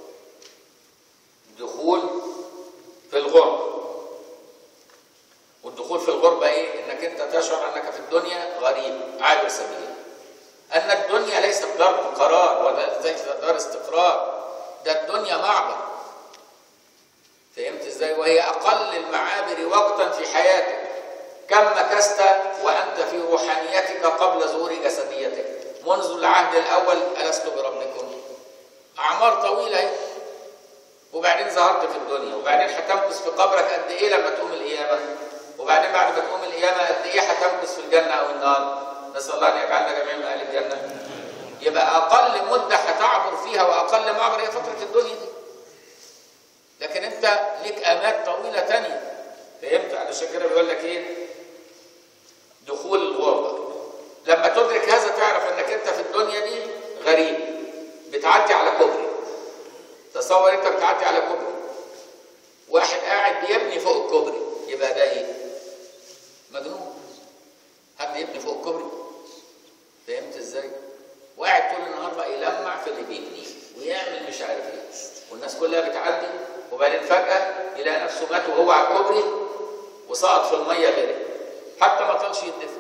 دخول في الغربة والدخول في الغربة ايه؟ انك انت تشعر انك في الدنيا غريب عابر سبيل ان الدنيا ليست دار قرار ولا ليست دار استقرار ده الدنيا معبر فهمت ازاي؟ وهي اقل المعابر وقتا في حياتك كم مكثت وانت في روحانيتك قبل ظهور جسديتك منذ العهد الاول الست بربكم اعمار طويله اهي وبعدين ظهرت في الدنيا وبعدين هتمكث في قبرك قد ايه لما تقوم القيامه وبعدين بعد ما تقوم القيامه قد ايه هتمكث في الجنه او النار نسال الله ان يجعلنا جميعا من اهل الجنه يبقى اقل مده هتعبر فيها واقل معبر هي فتره الدنيا دي لكن انت ليك امات طويله تانية فهمت علشان كده بيقول لك ايه دخول الغربه لما تدرك هذا تعرف انك انت في الدنيا دي غريب بتعدي على كوبري تصور انت بتعدي على كوبري واحد قاعد بيبني فوق الكوبري يبقى ده ايه مجنون حد يبني فوق الكوبري فهمت ازاي وقاعد طول النهار بقى يلمع في اللي بيبنيه ويعمل مش عارف ايه والناس كلها بتعدي وبعدين فجاه يلاقي نفسه مات وهو على الكوبري وسقط في الميه غيره حتى ما طلش يدفن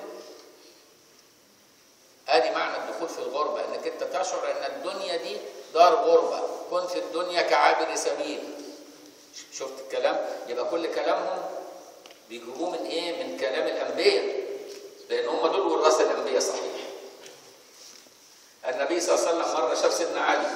ادي معنى الدخول في الغربه انك انت تشعر ان الدنيا دي دار غربه كن في الدنيا كعابر سبيل شفت الكلام يبقى كل كلامهم بيجيبوه من ايه من كلام الانبياء لان الرؤية صحيح النبي صلى الله عليه وسلم مرة شاف سيدنا علي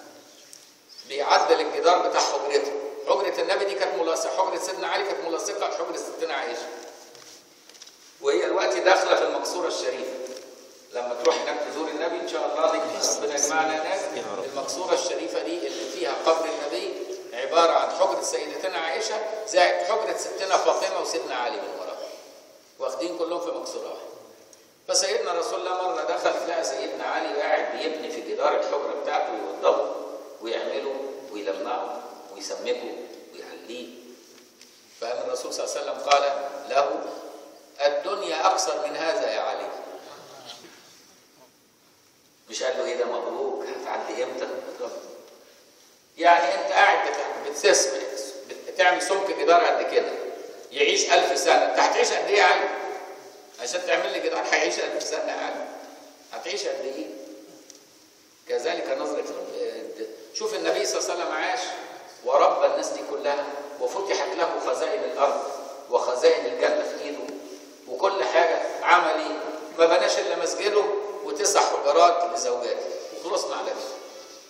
بيعدل الجدار بتاع حجرته حجرة النبي دي كانت ملاصقة حجرة سيدنا علي كانت ملاصقة لحجرة ستنا عائشة وهي الوقت داخلة في المقصورة الشريفة لما تروح هناك تزور النبي ان شاء الله دي ربنا يجمعنا هناك المقصورة الشريفة دي اللي فيها قبر النبي عبارة عن حجرة سيدتنا عائشة زائد حجرة ستنا فاطمة وسيدنا علي من وراها واخدين كلهم في مقصورة واحدة فسيدنا رسول الله مرة دخل لقى سيدنا علي قاعد بيبني في جدار الحجرة بتاعته ويوضبه ويعمله ويلمعه ويسمكه ويحليه فقام الرسول صلى الله عليه وسلم قال له الدنيا أقصر من هذا يا علي مش قال له ايه ده مبروك هتعدي امتى يعني انت قاعد بتسمع بتعمل سمك جدار قد كده يعيش ألف سنة انت هتعيش قد ايه يا علي عشان تعمل لي جدار هيعيش ألف سنة يا علي هتعيش قد ايه كذلك نظرة شوف النبي صلى الله عليه وسلم عاش وربى الناس دي كلها وفتحت له خزائن الأرض وخزائن الجنة في إيده وكل حاجة عمل ايه ما بناش إلا مسجده وتسع حجرات لزوجاته وخلصنا على كده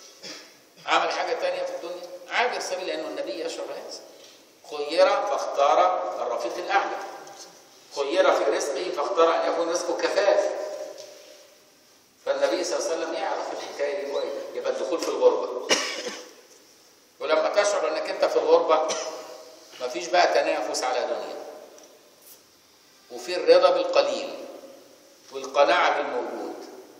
عمل حاجة تانية في الدنيا عابر سبيل لأنه النبي يشعر هذا خير فاختار الرفيق الأعلى خير في رزقه فاختار أن يكون رزقه كفاف فالنبي صلى الله عليه وسلم يعرف الحكاية دي كويس يبقى الدخول في الغربة ولما تشعر انك انت في الغربة مفيش بقى تنافس على دنيا وفي الرضا بالقليل والقناعة بالموجود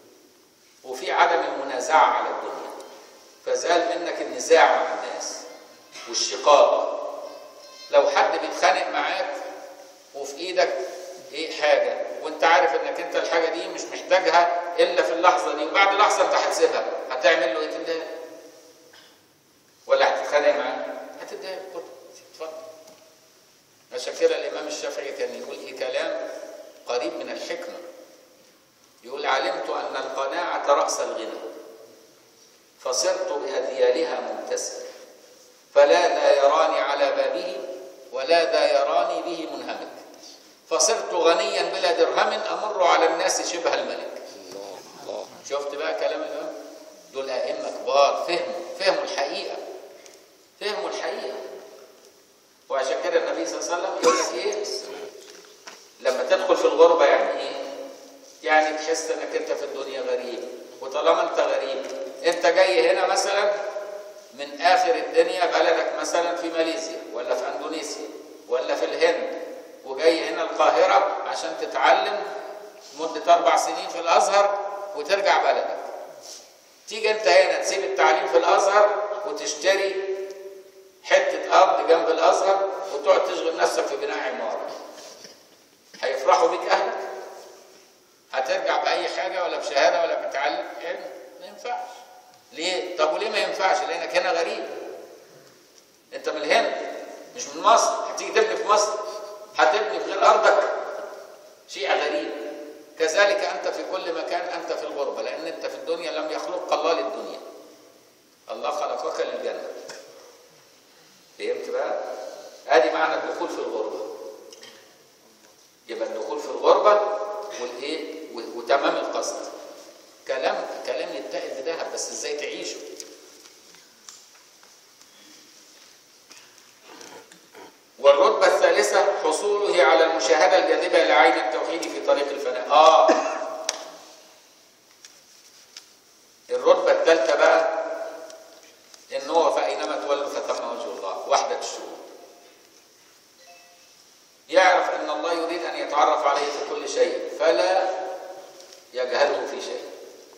وفي عدم المنازعة على الدنيا فزال منك النزاع مع الناس والشقاق لو حد بيتخانق معاك وفي ايدك ايه حاجة وانت عارف انك انت الحاجة دي مش محتاجها الا في اللحظة دي وبعد لحظة انت هتسيبها هتعمل له ايه تتضايق ولا هتتخانق معاه هتتضايق خد اتفضل عشان كده الامام الشافعي كان يقول ايه كلام قريب من الحكمه يقول علمت أن القناعة رأس الغنى فصرت بأذيالها ممتسك فلا ذا يراني على بابه ولا ذا يراني به منهمك فصرت غنيا بلا درهم أمر على الناس شبه الملك الله الله شفت بقى كلام الإمام دول أئمة كبار فهموا فهموا الحقيقة فهموا الحقيقة وعشان كده النبي صلى الله عليه وسلم يقول لك إيه لما تدخل في الغربة يعني إيه يعني تحس انك انت في الدنيا غريب وطالما انت غريب انت جاي هنا مثلا من اخر الدنيا بلدك مثلا في ماليزيا ولا في اندونيسيا ولا في الهند وجاي هنا القاهرة عشان تتعلم مدة اربع سنين في الازهر وترجع بلدك تيجي انت هنا تسيب التعليم في الازهر وتشتري حتة ارض جنب الازهر وتقعد تشغل نفسك في بناء عمارة هيفرحوا بيك اهلك هترجع بأي حاجة ولا بشهادة ولا بتعلم علم ما ينفعش ليه؟ طب وليه ما ينفعش؟ لأنك هنا غريب أنت من الهند مش من مصر هتيجي تبني في مصر هتبني في غير أرضك شيء غريب كذلك أنت في كل مكان أنت في الغربة لأن أنت في الدنيا لم يخلق الله للدنيا الله خلقك للجنة فهمت بقى؟ ادي معنى الدخول في الغربة يبقى الدخول في الغربة والايه وتمام القصد كلام كلام يتقل بذهب بس ازاي تعيشه والرتبة الثالثة حصوله على المشاهدة الجاذبة لعين التوحيد في طريق الفناء آه الرتبة الثالثة بقى إن هو فأينما تولوا فثم وجه الله وحدة الشهود يعرف أن الله يريد أن يتعرف عليه في كل شيء فلا يجهله في شيء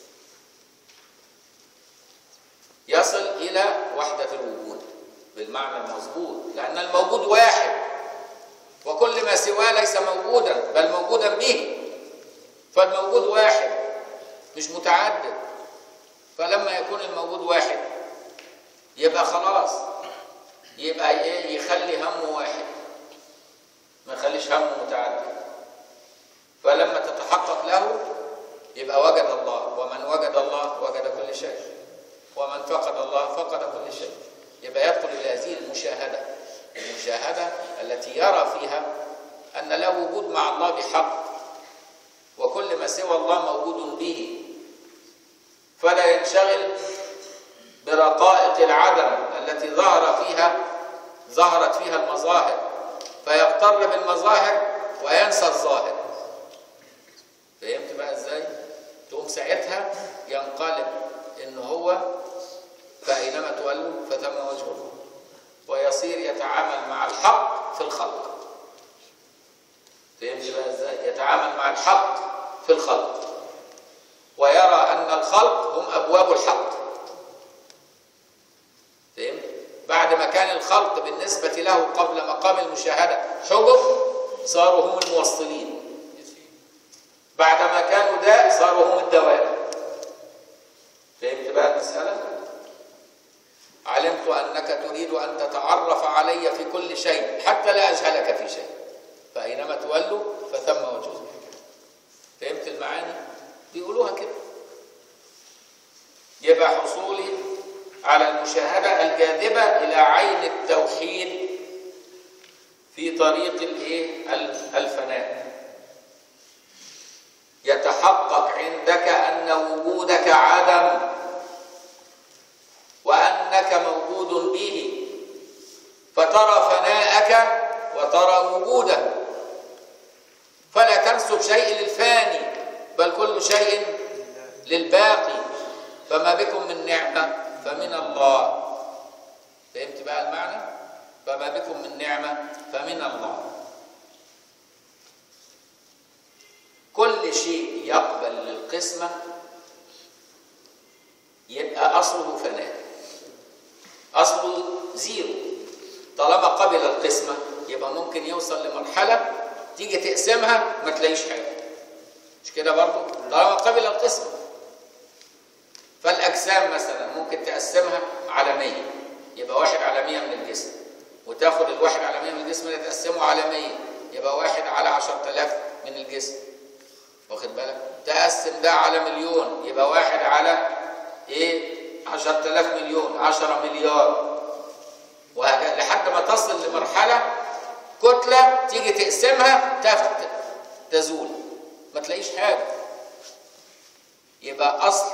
يصل إلى وحدة الوجود بالمعنى المظبوط لأن الموجود واحد وكل ما سواه ليس موجودا بل موجودا به فالموجود واحد مش متعدد فلما يكون الموجود واحد يبقى خلاص يبقى ايه يخلي همه واحد ما يخليش همه متعدد فلما تتحقق له يبقى وجد الله ومن وجد الله وجد كل شيء ومن فقد الله فقد كل شيء يبقى يدخل الى هذه المشاهده المشاهده التي يرى فيها ان له وجود مع الله بحق وكل ما سوى الله موجود به فلا ينشغل برقائق العدم التي ظهر فيها ظهرت فيها المظاهر فيغتر بالمظاهر وينسى الظاهر فهمت بقى ازاي تقوم ساعتها ينقلب ان هو فاينما تولوا فثم وجه الله ويصير يتعامل مع الحق في الخلق فهمت بقى ازاي يتعامل مع الحق في الخلق ويرى ان الخلق هم ابواب الحق فهمت بعد ما كان الخلق بالنسبة له قبل مقام المشاهدة حجب صاروا هم الموصلين بعدما كانوا داء صاروا هم الدواء فهمت بقى المسألة؟ علمت أنك تريد أن تتعرف علي في كل شيء حتى لا أجهلك في شيء فأينما تولوا فثم وجه الله فهمت المعاني؟ بيقولوها كده يبقى حصولي على المشاهدة الجاذبة إلى عين التوحيد في طريق الايه الفناء يتحقق عندك أن وجودك عدم وأنك موجود به فترى فناءك وترى وجوده فلا تنسب شيء للفاني بل كل شيء للباقي فما بكم من نعمة فمن الله فهمت بقى المعنى فما بكم من نعمة فمن الله كل شيء يقبل للقسمة يبقى أصله فناء أصله زيرو طالما قبل القسمة يبقى ممكن يوصل لمرحلة تيجي تقسمها ما تلاقيش حاجة مش كده برضه طالما قبل القسمة فالأجسام مثلا ممكن تقسمها على 100 يبقى واحد على 100 من الجسم وتاخد الواحد على 100 من الجسم اللي تقسمه على 100 يبقى واحد على 10000 من الجسم واخد بالك تقسم ده على مليون يبقى واحد على ايه 10000 مليون 10 مليار وهكذا لحد ما تصل لمرحله كتله تيجي تقسمها تفت تزول ما تلاقيش حاجه يبقى اصل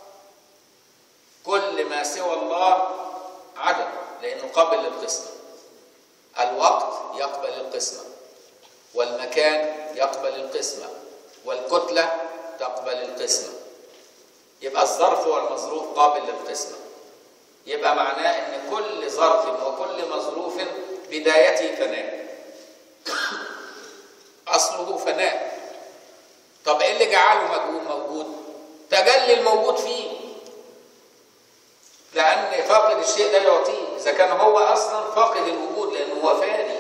كل ما سوى الله عدم لانه قابل للقسمه الوقت يقبل القسمه والمكان يقبل القسمه والكتله تقبل القسمه يبقى الظرف والمظروف قابل للقسمه يبقى معناه ان كل ظرف وكل مظروف بدايته فناء اصله فناء طب ايه اللي جعله موجود تجلي الموجود فيه لأن فاقد الشيء لا يعطيه إذا كان هو أصلا فاقد الوجود لأنه هو فاني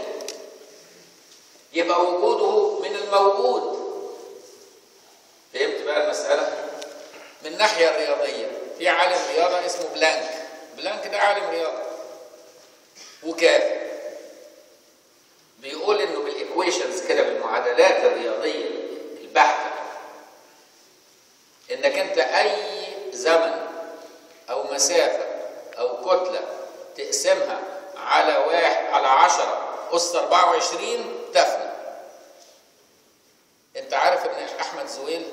يبقى وجوده من الموجود فهمت بقى المسألة؟ من الناحية الرياضية في عالم رياضة اسمه بلانك بلانك ده عالم رياضة وكافي بيقول انه بالايكويشنز كده بالمعادلات الرياضية البحتة انك انت اي زمن او مسافة او كتلة تقسمها على واحد على عشرة أس 24 تفنى انت عارف ان احمد زويل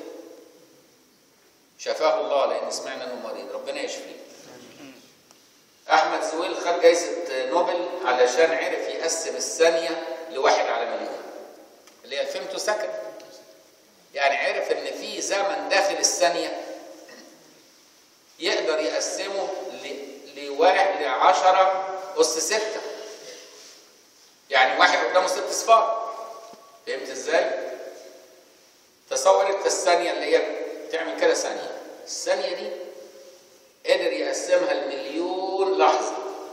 شفاه الله لان سمعنا انه مريض ربنا يشفيه احمد زويل خد جايزة نوبل علشان عرف يقسم الثانية لواحد على مليون اللي هي الفيمتو سكند يعني عرف ان في زمن داخل الثانية يقدر يقسمه لواحد لعشرة أس ستة يعني واحد قدامه ست صفار فهمت ازاي؟ تصور انت الثانية اللي هي بتعمل كده ثانية الثانية دي قدر يقسمها لمليون لحظة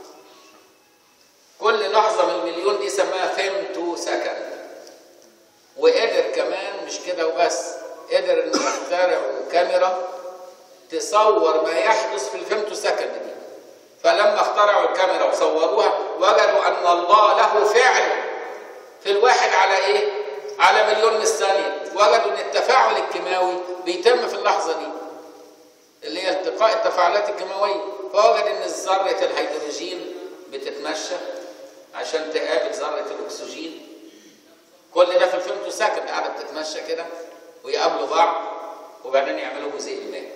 كل لحظة من المليون دي سماها فيمتو سكند وقدر كمان مش كده وبس قدر انه يخترعوا كاميرا تصور ما يحدث في الفيمتو سكند دي فلما اخترعوا الكاميرا وصوروها وجدوا ان الله له فعل في الواحد على ايه؟ على مليون من الثانية وجدوا ان التفاعل الكيماوي بيتم في اللحظة دي اللي هي التقاء التفاعلات الكيماوية فوجد ان ذرة الهيدروجين بتتمشى عشان تقابل ذرة الاكسجين كل ده في الفيمتو سكند قاعدة بتتمشى كده ويقابلوا بعض وبعدين يعملوا جزيء الماء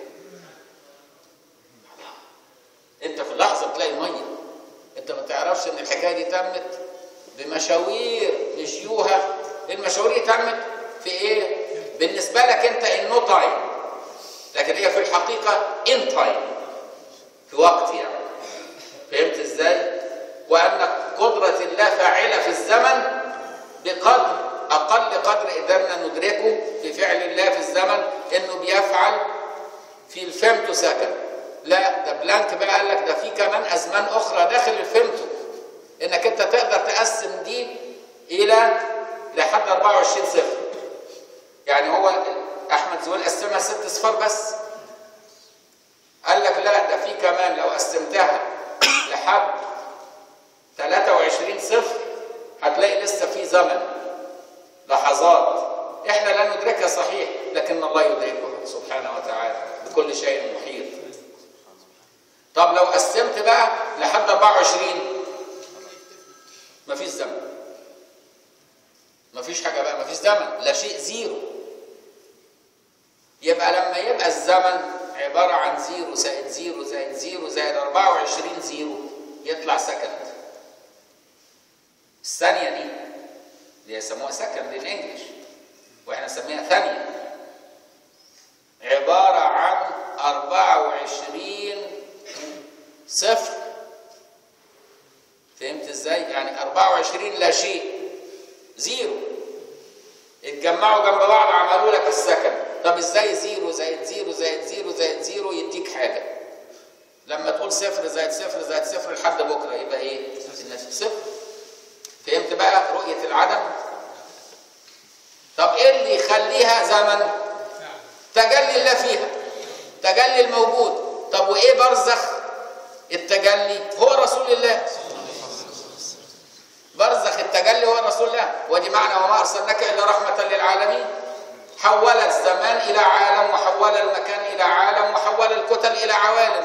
انت في لحظه تلاقي ميه انت ما تعرفش ان الحكايه دي تمت بمشاوير لشيوها المشاوير دي تمت في ايه بالنسبه لك انت انه تايم لكن هي في الحقيقه ان تايم في وقت يعني فهمت ازاي وان قدره الله فاعله في الزمن بقدر اقل قدر قدرنا ندركه بفعل الله في الزمن انه بيفعل في الفيمتو سكند لا ده بلانك بقى قال لك ده في كمان ازمان اخرى داخل الفيمتو انك انت تقدر تقسم دي الى لحد 24 صفر يعني هو احمد زويل قسمها ست صفار بس قال لك لا ده في كمان لو قسمتها لحد 23 صفر هتلاقي لسه في زمن لحظات احنا لا ندركها صحيح لكن الله يدركها سبحانه وتعالى بكل شيء محيط طب لو قسمت بقى لحد 24 مفيش زمن مفيش حاجه بقى مفيش زمن لا شيء زيرو يبقى لما يبقى الزمن عباره عن زيرو زائد زيرو زائد زيرو زائد 24 زيرو يطلع سكند الثانيه دي اللي يسموها سكند بالانجلش واحنا نسميها ثانيه عباره عن 24 صفر فهمت ازاي يعني 24 لا شيء زيرو اتجمعوا جنب بعض عملوا لك السكند طب ازاي زيرو زائد زيرو زائد زيرو زائد زيرو يديك حاجه لما تقول صفر زائد صفر زائد صفر لحد بكره يبقى ايه صفر فهمت بقى رؤيه العدم طب ايه اللي يخليها زمن تجلي الله فيها تجلي الموجود طب وايه برزخ التجلي هو رسول الله برزخ التجلي هو رسول الله ودي معنى وما ارسلناك الا رحمه للعالمين حول الزمان الى عالم وحول المكان الى عالم وحول الكتل الى عوالم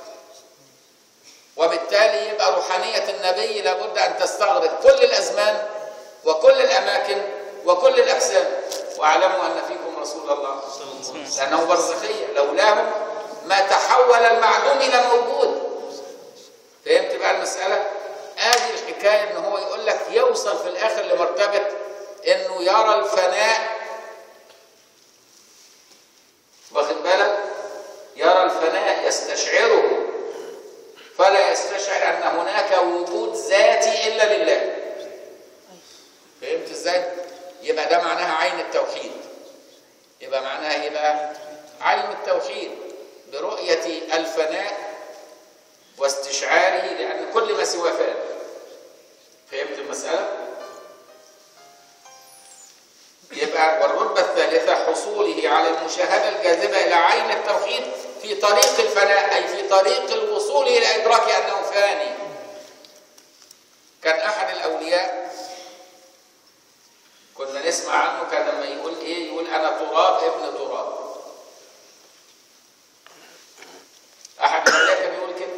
وبالتالي يبقى روحانيه النبي لابد ان تستغرق كل الازمان وكل الاماكن وكل الاجسام واعلموا ان فيكم رسول الله لانه برزخيه لولاهم ما تحول المعدوم الى موجود فهمت بقى المساله ادي الحكايه ان هو يقول لك يوصل في الاخر لمرتبه انه يرى الفناء واخد بالك يرى الفناء يستشعره فلا يستشعر ان هناك وجود ذاتي الا لله فهمت ازاي يبقى ده معناها عين التوحيد يبقى معناها ايه بقى عين التوحيد برؤيه الفناء واستشعاره لان كل ما سواه فان فهمت المساله يبقى والرتبه الثالثه حصوله على المشاهده الجاذبه الى عين التوحيد في طريق الفناء اي في طريق الوصول الى ادراك انه فاني كان احد الاولياء كنا نسمع عنه كان لما يقول ايه يقول انا تراب ابن تراب احد الاولياء كان يقول كده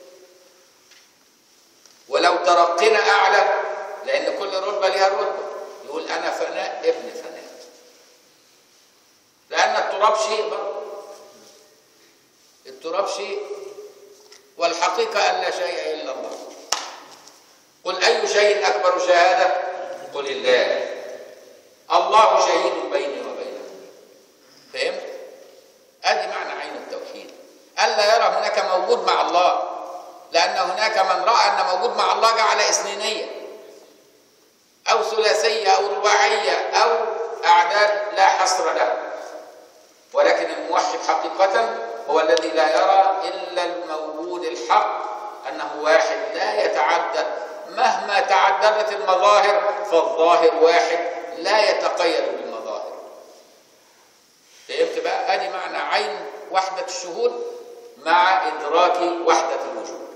ولو ترقينا اعلى لان كل رتبه ليها رتبه يقول انا فناء ابن فناء لان التراب شيء برضه التراب شيء والحقيقه ان لا شيء الا الله قل اي شيء اكبر شهاده قل الله الله شهيد بيني وبينكم فهمت ادي معنى عين التوحيد الا يرى هناك موجود مع الله لان هناك من راى ان موجود مع الله جعل اثنينيه او ثلاثيه او رباعيه او اعداد لا حصر لها ولكن الموحد حقيقه هو الذي لا يرى الا الموجود الحق انه واحد لا يتعدد مهما تعددت المظاهر فالظاهر واحد لا يتقيد بالمظاهر فهمت بقى ادي معنى عين وحده الشهود مع ادراك وحده الوجود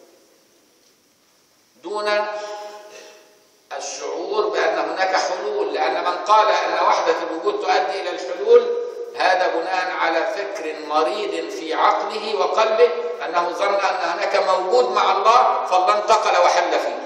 دون الشعور بان هناك حلول لان من قال ان وحده الوجود تؤدي الى الحلول هذا بناء على فكر مريض في عقله وقلبه انه ظن ان هناك موجود مع الله فالله انتقل وحل فيه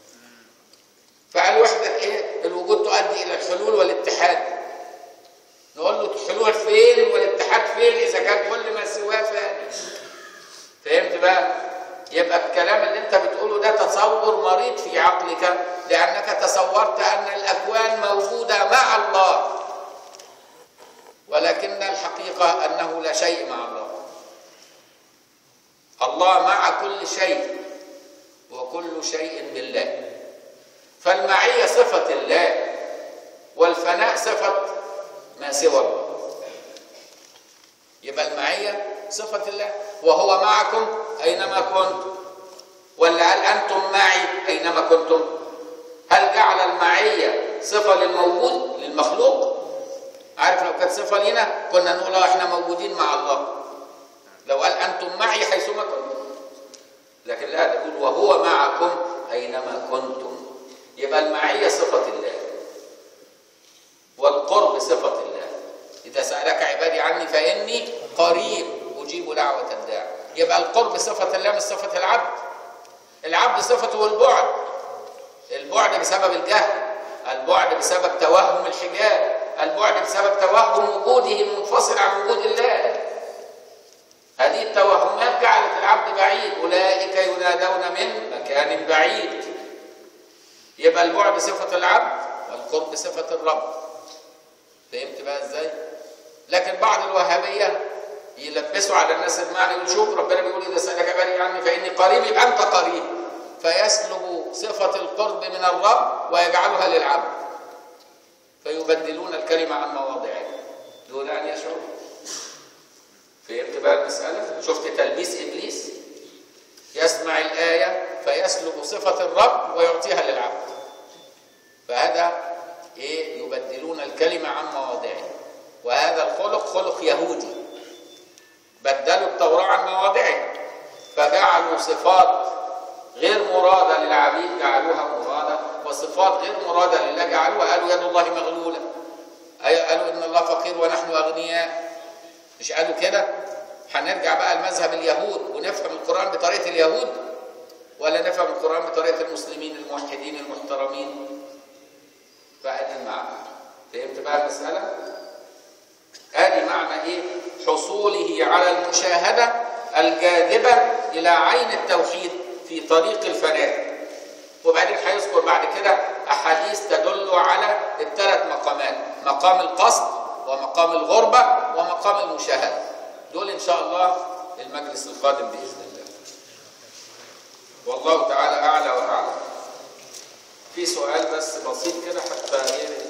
فقال وحدة ايه؟ الوجود تؤدي الى الحلول والاتحاد. نقول له الحلول فين والاتحاد فين اذا كان كل ما سواه فاني فهمت بقى يبقى الكلام اللي انت بتقوله ده تصور مريض في عقلك لانك تصورت ان الاكوان موجوده مع الله ولكن الحقيقه انه لا شيء مع الله الله مع كل شيء وكل شيء بالله فالمعيه صفه الله والفناء صفه ما سوى الله يبقى المعيه صفه الله وهو معكم اينما كنتم ولا قال انتم معي اينما كنتم هل جعل المعيه صفه للموجود للمخلوق عارف لو كانت صفه لنا كنا نقول اه احنا موجودين مع الله لو قال انتم معي حيثما كنتم لكن لا ده يقول وهو معكم اينما كنتم يبقى المعيه صفه الله والقرب صفه الله اذا سالك عبادي عني فاني قريب اجيب دعوه الداع يبقى القرب صفه الله مش صفه العبد العبد صفته البعد البعد بسبب الجهل البعد بسبب توهم الحجاب البعد بسبب توهم وجوده منفصل عن وجود الله هذه التوهمات جعلت العبد بعيد اولئك ينادون من مكان بعيد يبقى البعد صفه العبد والقرب صفه الرب فهمت بقى ازاي لكن بعض الوهابيه يلبسوا على الناس المعنى يقول شوف ربنا بيقول اذا سالك عبادي عني فاني قريب يبقى انت قريب فيسلب صفه القرب من الرب ويجعلها للعبد فيبدلون الكلمه عن مواضعها دون ان يشعروا فهمت بقى المساله شفت تلبيس ابليس يسمع الايه فيسلب صفه الرب ويعطيها للعبد فهذا ايه يبدلون الكلمه عن مواضعها وهذا الخلق خلق يهودي بدلوا التوراة عن مواضعها فجعلوا صفات غير مرادة للعبيد جعلوها مرادة وصفات غير مرادة لله جعلوها قالوا يد الله مغلولة قالوا إن الله فقير ونحن أغنياء مش قالوا كده هنرجع بقى لمذهب اليهود ونفهم القرآن بطريقة اليهود ولا نفهم القرآن بطريقة المسلمين الموحدين المحترمين فأدي المعنى فهمت بقى المسألة؟ ادي معنى ايه حصوله على المشاهده الجاذبه الى عين التوحيد في طريق الفناء وبعدين هيذكر بعد كده احاديث تدل على الثلاث مقامات مقام القصد ومقام الغربه ومقام المشاهده دول ان شاء الله المجلس القادم باذن الله والله تعالى اعلى واعلم في سؤال بس بسيط كده حتى ايه